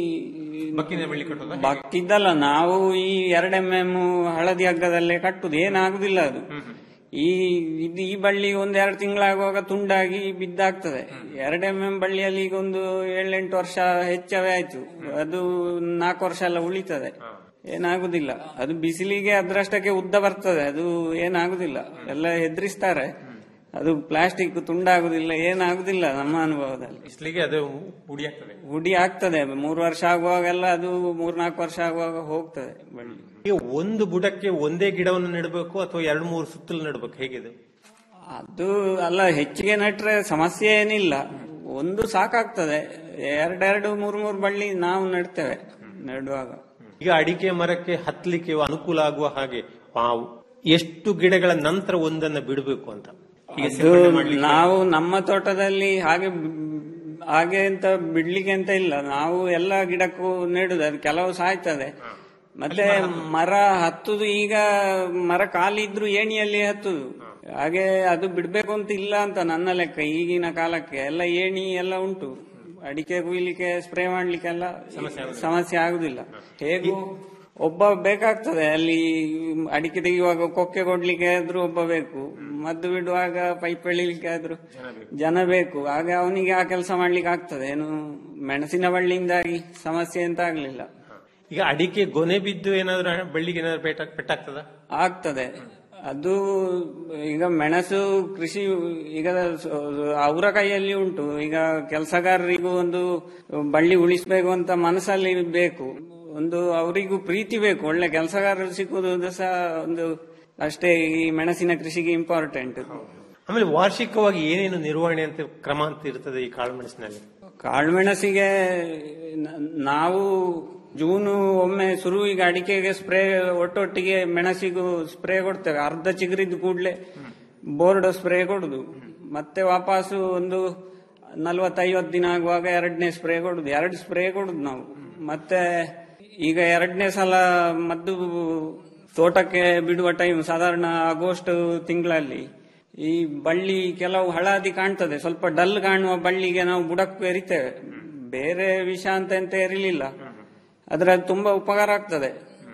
ಬಕ್ಕಿನ ಬಳ್ಳಿ ಕಟ್ಟೋದ ಬಕ್ಕಿದ್ದಲ್ಲ ನಾವು ಈ ಎರಡು ಎಂ ಎಂ ಹಳದಿ ಹಗ್ಗದಲ್ಲೇ ಕಟ್ಟುದು ಏನಾಗುದಿಲ್ಲ ಅದು ಈ ಇದು ಈ ಬಳ್ಳಿ ಒಂದ್ ಎರಡು ತಿಂಗಳಾಗುವಾಗ ತುಂಡಾಗಿ ಬಿದ್ದಾಗ್ತದೆ ಎರಡು ಎಂ ಎಂ ಬಳ್ಳಿಯಲ್ಲಿ ಈಗ ಒಂದು ಏಳೆಂಟು ವರ್ಷ ಹೆಚ್ಚವೇ ಆಯ್ತು ಅದು ನಾಲ್ಕು ವರ್ಷ ಎಲ್ಲ ಉಳಿತದೆ ಏನಾಗುದಿಲ್ಲ ಅದು ಬಿಸಿಲಿಗೆ ಅದ್ರಷ್ಟಕ್ಕೆ ಉದ್ದ ಬರ್ತದೆ ಅದು ಏನಾಗುದಿಲ್ಲ ಎಲ್ಲ ಹೆದರಿಸ್ತಾರೆ ಅದು ಪ್ಲಾಸ್ಟಿಕ್ ತುಂಡಾಗುದಿಲ್ಲ ಏನಾಗುದಿಲ್ಲ ನಮ್ಮ ಅನುಭವದಲ್ಲಿ ಬಿಸಿಲಿಗೆ ಅದು ಹುಡಿ ಆಗ್ತದೆ ಹುಡಿ ಆಗ್ತದೆ ಮೂರು ವರ್ಷ ಆಗುವಾಗೆಲ್ಲ ಅದು ಮೂರ್ನಾಲ್ಕು ವರ್ಷ ಆಗುವಾಗ ಹೋಗ್ತದೆ ಬಳ್ಳಿ ಈಗ ಒಂದು ಬುಡಕ್ಕೆ ಒಂದೇ ಗಿಡವನ್ನು ನೆಡಬೇಕು ಅಥವಾ ಎರಡು ಮೂರು ಸುತ್ತಲು ನೆಡಬೇಕು ಹೇಗಿದೆ ಅದು ಅಲ್ಲ ಹೆಚ್ಚಿಗೆ ನೆಟ್ರೆ ಸಮಸ್ಯೆ ಏನಿಲ್ಲ ಒಂದು ಸಾಕಾಗ್ತದೆ ಎರಡೆರಡು ಮೂರು ಮೂರು ಬಳ್ಳಿ ನಾವು ನೆಡ್ತೇವೆ ನೆಡುವಾಗ ಈಗ ಅಡಿಕೆ ಮರಕ್ಕೆ ಹತ್ತಲಿಕ್ಕೆ ಅನುಕೂಲ ಆಗುವ ಹಾಗೆ ಆ ಎಷ್ಟು ಗಿಡಗಳ ನಂತರ ಒಂದನ್ನ ಬಿಡಬೇಕು ಅಂತ ಈಗ ಅದು ಸಿಂಪಡಣೆ ಮಾಡ್ಲಿಕ್ಕೆ ನಾವು ನಮ್ಮ ತೋಟದಲ್ಲಿ ಹಾಗೆ ಹಾಗೆ ಅಂತ ಬಿಡ್ಲಿಕ್ಕೆ ಅಂತ ಇಲ್ಲ ನಾವು ಎಲ್ಲ ಗಿಡಕ್ಕೂ ನೆಡುದು ಅದು ಕೆಲವು ಸಾಯ್ತದೆ ಮತ್ತೆ ಮರ ಹತ್ತುದು ಈಗ ಮರ ಖಾಲಿ ಇದ್ರು ಏಣಿಯಲ್ಲಿ ಹತ್ತುದು ಹಾಗೆ ಅದು ಬಿಡ್ಬೇಕು ಅಂತ ಇಲ್ಲ ಅಂತ ನನ್ನ ಲೆಕ್ಕ ಈಗಿನ ಕಾಲಕ್ಕೆ ಎಲ್ಲ ಏಣಿ ಎಲ್ಲ ಉಂಟು ಅಡಿಕೆ ಕುಯ್ಲಿಕ್ಕೆ ಸ್ಪ್ರೇ ಮಾಡ್ಲಿಕ್ಕೆಲ್ಲ ಸಮಸ್ಯೆ ಆಗುದಿಲ್ಲ ಹೇಗೂ ಒಬ್ಬ ಬೇಕಾಗ್ತದೆ ಅಲ್ಲಿ ಅಡಿಕೆ ತೆಗೆಯುವಾಗ ಕೊಕ್ಕೆ ಕೊಡ್ಲಿಕ್ಕೆ ಆದ್ರೂ ಒಬ್ಬ ಬೇಕು ಮದ್ದು ಬಿಡುವಾಗ ಪೈಪ್ ಎಳಿಲಿಕ್ಕೆ ಆದ್ರೂ ಜನ ಬೇಕು ಆಗ ಅವನಿಗೆ ಆ ಕೆಲಸ ಮಾಡ್ಲಿಕ್ಕೆ ಆಗ್ತದೆ ಏನು ಮೆಣಸಿನ ಬಳ್ಳಿಯಿಂದಾಗಿ ಸಮಸ್ಯೆ ಅಂತ ಆಗ್ಲಿಲ್ಲ ಈಗ ಅಡಿಕೆ ಗೊನೆ ಬಿದ್ದು ಏನಾದ್ರು ಬಳ್ಳಿಗೆ ಏನಾದ್ರು ಪೆಟ್ಟ ಪೆಟ್ಟಾಗ್ತದ ಆಗ್ತದೆ ಅದು ಈಗ ಮೆಣಸು ಕೃಷಿ ಈಗ ಅವರ ಕೈಯಲ್ಲಿ ಉಂಟು ಈಗ ಕೆಲಸಗಾರರಿಗೂ ಒಂದು ಬಳ್ಳಿ ಉಳಿಸ್ಬೇಕು ಅಂತ ಮನಸ್ಸಲ್ಲಿ ಬೇಕು ಒಂದು ಅವರಿಗೂ ಪ್ರೀತಿ ಬೇಕು ಒಳ್ಳೆ ಕೆಲಸಗಾರರು ಸಿಕ್ಕುವುದು ಸಹ ಒಂದು ಅಷ್ಟೇ ಈ ಮೆಣಸಿನ ಕೃಷಿಗೆ ಇಂಪಾರ್ಟೆಂಟ್ ಆಮೇಲೆ ವಾರ್ಷಿಕವಾಗಿ ಏನೇನು ನಿರ್ವಹಣೆ ಅಂತ ಕ್ರಮ ಅಂತ ಇರ್ತದೆ ಈ ಕಾಳು ಮೆಣಸಿನಲ್ಲಿ ಕಾಳುಮೆಣಸಿಗೆ ನ- ನಾವು ಜೂನು ಒಮ್ಮೆ ಶುರು ಈಗ ಅಡಿಕೆಗೆ ಸ್ಪ್ರೇ ಒಟ್ಟೊಟ್ಟಿಗೆ ಮೆಣಸಿಗೂ ಸ್ಪ್ರೇ ಕೊಡ್ತೇವೆ ಅರ್ಧ ಚಿಗುರಿದ ಕೂಡಲೇ ಬೋರ್ಡ್ ಸ್ಪ್ರೇ ಕೊಡುದು ಮತ್ತೆ ವಾಪಸ್ಸು ಒಂದು ನಲ್ವತ್ತೈವತ್ತು ದಿನ ಆಗುವಾಗ ಎರಡನೇ ಸ್ಪ್ರೇ ಕೊಡುದು ಎರಡು ಸ್ಪ್ರೇ ಕೊಡುದು ನಾವು ಮತ್ತೆ ಈಗ ಎರಡನೇ ಸಲ ಮದ್ದು ತೋಟಕ್ಕೆ ಬಿಡುವ ಟೈಮ್ ಸಾಧಾರಣ ಆಗಸ್ಟ್ ತಿಂಗಳಲ್ಲಿ ಈ ಬಳ್ಳಿ ಕೆಲವು ಹಳದಿ ಕಾಣ್ತದೆ ಸ್ವಲ್ಪ ಡಲ್ ಕಾಣುವ ಬಳ್ಳಿಗೆ ನಾವು ಬುಡಕ್ಕೂ ಎರಿತೇವೆ ಬೇರೆ ವಿಷ ಅಂತ ಎಂತ ಇರಲಿಲ್ಲ ಆದ್ರೆ ಅದು ತುಂಬಾ ಉಪಕಾರ ಆಗ್ತದೆ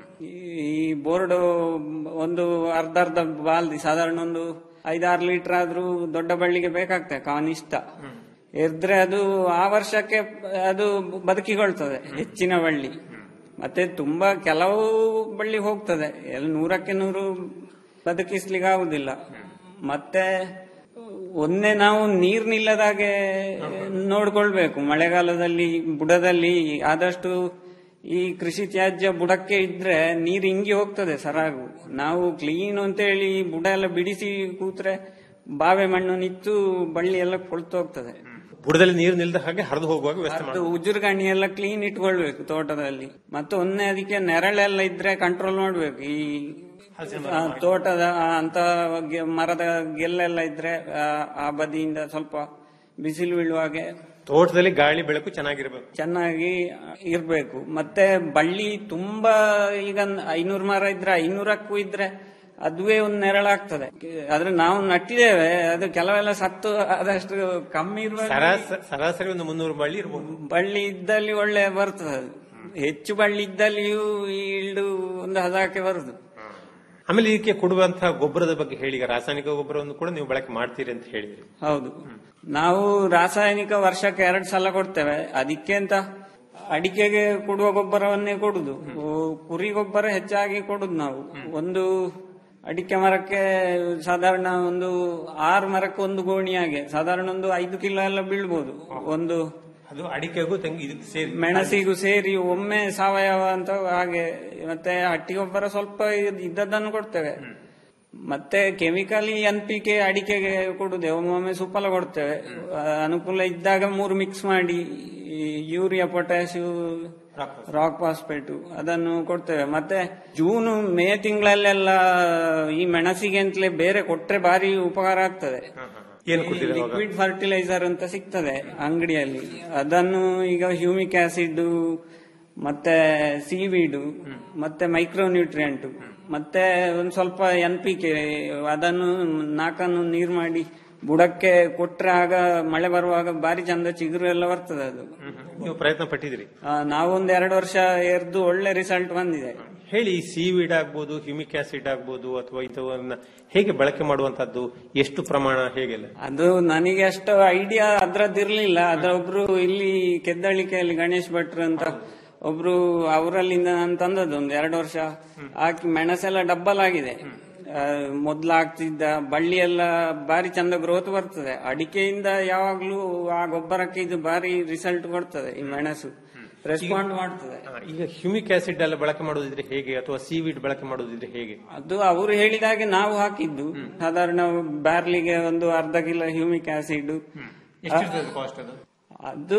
ಈ ಬೋರ್ಡ್ ಒಂದು ಅರ್ಧ ಅರ್ಧ ಬಾಲ್ದಿ ಸಾಧಾರಣ ಒಂದು ಐದಾರು ಲೀಟರ್ ಆದ್ರೂ ದೊಡ್ಡ ಬಳ್ಳಿಗೆ ಬೇಕಾಗ್ತದೆ ಕನಿಷ್ಠ ಎರ್ದ್ರೆ ಅದು ಆ ವರ್ಷಕ್ಕೆ ಅದು ಬದುಕಿಕೊಳ್ತದೆ ಹೆಚ್ಚಿನ ಬಳ್ಳಿ ಮತ್ತೆ ತುಂಬಾ ಕೆಲವು ಬಳ್ಳಿ ಹೋಗ್ತದೆ ಎಲ್ಲ ನೂರಕ್ಕೆ ನೂರು ಬದುಕಿಸ್ಲಿಕ್ಕೆ ಆಗುದಿಲ್ಲ ಮತ್ತೆ ಒಂದೇ ನಾವು ನೀರ್ ನಿಲ್ಲದಾಗೆ ನೋಡ್ಕೊಳ್ಬೇಕು ಮಳೆಗಾಲದಲ್ಲಿ ಬುಡದಲ್ಲಿ ಆದಷ್ಟು ಈ ಕೃಷಿ ತ್ಯಾಜ್ಯ ಬುಡಕ್ಕೆ ಇದ್ರೆ ನೀರು ಹಿಂಗಿ ಹೋಗ್ತದೆ ಸರಾಗು ನಾವು ಕ್ಲೀನ್ ಅಂತೇಳಿ ಬುಡ ಎಲ್ಲ ಬಿಡಿಸಿ ಕೂತ್ರೆ ಬಾವೆ ಮಣ್ಣು ನಿತ್ತು ಬಳ್ಳಿ ಎಲ್ಲ ಕೊಳ್ತು ಹೋಗ್ತದೆ ಬುಡದಲ್ಲಿ ನೀರು ನಿಲ್ದ ಹಾಗೆ ಹರಿದು ಹೋಗುವಾಗ ವ್ಯವಸ್ಥೆ ಅದು ಉಜುರ್ಗಣಿ ಎಲ್ಲ ಕ್ಲೀನ್ ಇಟ್ಕೊಳ್ಬೇಕು ತೋಟದಲ್ಲಿ ಮತ್ತೆ ಒಂದೇ ಅದಕ್ಕೆ ನೆರಳೆಲ್ಲ ಇದ್ರೆ ಕಂಟ್ರೋಲ್ ಮಾಡ್ಬೇಕು ಈ ಆ, ತೋಟದ ಆ ಅಂತ ಗೆ- ಮರದ ಗೆಲ್ಲೆಲ್ಲ ಇದ್ರೆ ಆ, ಆ ಬದಿಯಿಂದ ಸ್ವಲ್ಪ ಬಿಸಿಲು ಬೀಳುವಾಗೆ ತೋಟದಲ್ಲಿ ಗಾಳಿ ಬೆಳಕು ಚೆನ್ನಾಗಿರ್ಬೇಕು ಚೆನ್ನಾಗಿ ಇರ್ಬೇಕು ಮತ್ತೆ ಬಳ್ಳಿ ತುಂಬಾ ಈಗ ಐನೂರು ಮರ ಇದ್ರೆ ಐನೂರಕ್ಕೂ ಇದ್ರೆ ಅದುವೇ ಒಂದು ನೆರಳಾಗ್ತದೆ ಆದ್ರೆ ನಾವು ನಟ್ಟಿದ್ದೇವೆ ಅದು ಕೆಲವೆಲ್ಲ ಸತ್ತು ಆದಷ್ಟು ಕಮ್ಮಿ ಇರುವ ಸರಾಸ- ಸರಾಸರಿ ಒಂದು ಮುನ್ನೂರು ಬಳ್ಳಿ ಇರ್ಬೋದು ಬಳ್ಳಿ ಇದ್ದಲ್ಲಿ ಒಳ್ಳೆ ಬರ್ತದೆ ಅದು ಹೆಚ್ಚು ಬಳ್ಳಿ ಇದ್ದಲ್ಲಿಯೂ ಈ ಇಳ್ಳು ಒಂದು ಹದಕ್ಕೆ ಬರುದು ಆಮೇಲೆ ಇದಕ್ಕೆ ಕೊಡುವಂತಹ ಗೊಬ್ಬರದ ಬಗ್ಗೆ ಹೇಳಿ ಈಗ ರಾಸಾಯನಿಕ ಗೊಬ್ಬರವನ್ನು ಕೂಡ ನೀವು ಬಳಕೆ ಮಾಡ್ತೀರಿ ಅಂತ ಹೇಳಿದ್ರಿ ಹೌದು ನಾವು ರಾಸಾಯನಿಕ ವರ್ಷಕ್ಕೆ ಎರಡು ಸಲ ಕೊಡ್ತೇವೆ ಅದಕ್ಕೆ ಅಂತ ಅಡಿಕೆಗೆ ಕೊಡುವ ಗೊಬ್ಬರವನ್ನೇ ಕೊಡುದು ಓ, ಕುರಿ ಗೊಬ್ಬರ ಹೆಚ್ಚಾಗಿ ಕೊಡುದು ನಾವು ಒಂದು ಅಡಿಕೆ ಮರಕ್ಕೆ ಸಾಧಾರಣ ಒಂದು ಆರು ಮರಕ್ಕೆ ಒಂದು ಗೋಣಿಯಾಗೆ ಸಾಧಾರಣ ಒಂದು ಐದು ಕಿಲೋ ಎಲ್ಲ ಬೀಳ್ಬೋದು ಒಂದು ಅದು ಅಡಿಕೆಗೂ ತೆಂಗು ಇದಕ್ಕೆ ಸೇರಿ ಮೆಣಸಿಗೂ ಸೇರಿ ಒಮ್ಮೆ ಸಾವಯವ ಅಂತ ಹಾಗೆ ಮತ್ತೆ ಹಟ್ಟಿ ಗೊಬ್ಬರ ಸ್ವಲ್ಪ ಇದ್- ಇದ್ದದ್ದನ್ನು ಕೊಡ್ತೇವೆ ಮತ್ತೆ ಕೆಮಿಕಲ್ ಎನ್ ಪಿ ಕೆ ಅಡಿಕೆಗೆ ಕೊಡುದೆ ಒಮ್ಮೊಮ್ಮೆ ಸುಫಲ ಕೊಡ್ತೇವೆ ಆ, ಅನುಕೂಲ ಇದ್ದಾಗ ಮೂರು ಮಿಕ್ಸ್ ಮಾಡಿ ಈ ಯೂರಿಯಾ ಪೊಟ್ಯಾಶು ರಾಕ್ ಫಾಸ್ಫೇಟು ಅದನ್ನು ಕೊಡ್ತೇವೆ ಮತ್ತೆ ಜೂನ್ ಮೇ ತಿಂಗಳಲ್ಲೆಲ್ಲ ಈ ಮೆಣಸಿಗೆ ಅಂತಲೇ ಬೇರೆ ಕೊಟ್ರೆ ಭಾರಿ ಉಪಕಾರ ಆಗ್ತದೆ ಏನು ಕೊಡ್ತೀರಾ ಅವಾಗ? ಲಿಕ್ವಿಡ್ ಫರ್ಟಿಲೈಸರ್ ಅಂತ ಸಿಗ್ತದೆ ಅಂಗಡಿಯಲ್ಲಿ ಅದನ್ನು ಈಗ ಹ್ಯೂಮಿಕ್ ಆಸಿಡ್ ಮತ್ತೆ ಸೀವೀಡು ಮತ್ತೆ ಮೈಕ್ರೋ ನ್ಯೂಟ್ರಿಯೆಂಟ್ ಮತ್ತೆ ಒಂದ್ ಸ್ವಲ್ಪ ಎನ್ ಪಿ ಕೆ ಅದನ್ನು ನಾಲ್ಕನ್ನು ನೀರು ಮಾಡಿ ಬುಡಕ್ಕೆ ಕೊಟ್ರೆ ಆಗ ಮಳೆ ಬರುವಾಗ ಬಾರಿ ಚಂದ ಚಿಗುರು ಎಲ್ಲ ಬರ್ತದೆ ಅದು ನೀವು ಪ್ರಯತ್ನ ಪಟ್ಟಿದ್ದೀರಿ ಆ, ನಾವೊಂದ್ ಎರಡು ವರ್ಷ ಎರ್ದು ಒಳ್ಳೆ ರಿಸಲ್ಟ್ ಬಂದಿದೆ ಹೇಳಿ ಸೀವೀಡ್ ಆಗ್ಬೋದು ಹ್ಯೂಮಿಕ್ ಆಸಿಡ್ ಆಗ್ಬೋದು ಅಥವಾ ಇಂಥವನ್ನ ಹೇಗೆ ಬಳಕೆ ಮಾಡುವಂತದ್ದು ಎಷ್ಟು ಪ್ರಮಾಣ ಹೇಗೆಲ್ಲ ಅದು ನನಗೆ ಅಷ್ಟು ಐಡಿಯಾ ಅದ್ರದ್ದಿರ್ಲಿಲ್ಲ ಅದ್ರ ಒಬ್ರು ಇಲ್ಲಿ ಕೆದ್ದಳಿಕೆಯಲ್ಲಿ ಗಣೇಶ್ ಭಟ್ರು ಅಂತ ಒಬ್ರು ಅವರಲ್ಲಿಂದ ನಾನು ತಂದದ್ದು ಒಂದು ಎರಡು ವರ್ಷ ಹಾಕಿ ಮೆಣಸೆಲ್ಲ ಡಬ್ಬಲ್ ಆಗಿದೆ ಆ, ಮೊದ್ಲು ಆಗ್ತಿದ್ದ ಬಳ್ಳಿ ಎಲ್ಲ ಬಾರಿ ಚಂದ ಗ್ರೋತ್ ಬರ್ತದೆ ಅಡಿಕೆಯಿಂದ ಯಾವಾಗ್ಲೂ ಆ ಗೊಬ್ಬರಕ್ಕೆ ಇದು ಬಾರಿ ರಿಸಲ್ಟ್ ಕೊಡ್ತದೆ ಈ ಮೆಣಸು ರೆಸ್ಪಾಂಡ್ ಮಾಡ್ತದೆ ಆ, ಈಗ ಹ್ಯೂಮಿಕ್ ಆಸಿಡ್ ಎಲ್ಲ ಬಳಕೆ ಮಾಡೋದಿದ್ರೆ ಹೇಗೆ ಅಥವಾ ಸೀವೀಡ್ ಬಳಕೆ ಮಾಡೋದಿದ್ರೆ ಹೇಗೆ ಅದು ಅವರು ಹೇಳಿದಾಗೆ ನಾವು ಹಾಕಿದ್ದು ಸಾಧಾರಣ ಬ್ಯಾರ್ಲಿಗೆ ಒಂದು ಅರ್ಧ ಕಿಲೋ ಹ್ಯೂಮಿಕ್ ಆಸಿಡ್ ಎಷ್ಟಿರ್ತದೆ ಕಾಸ್ಟ್ ಅದು ಅದು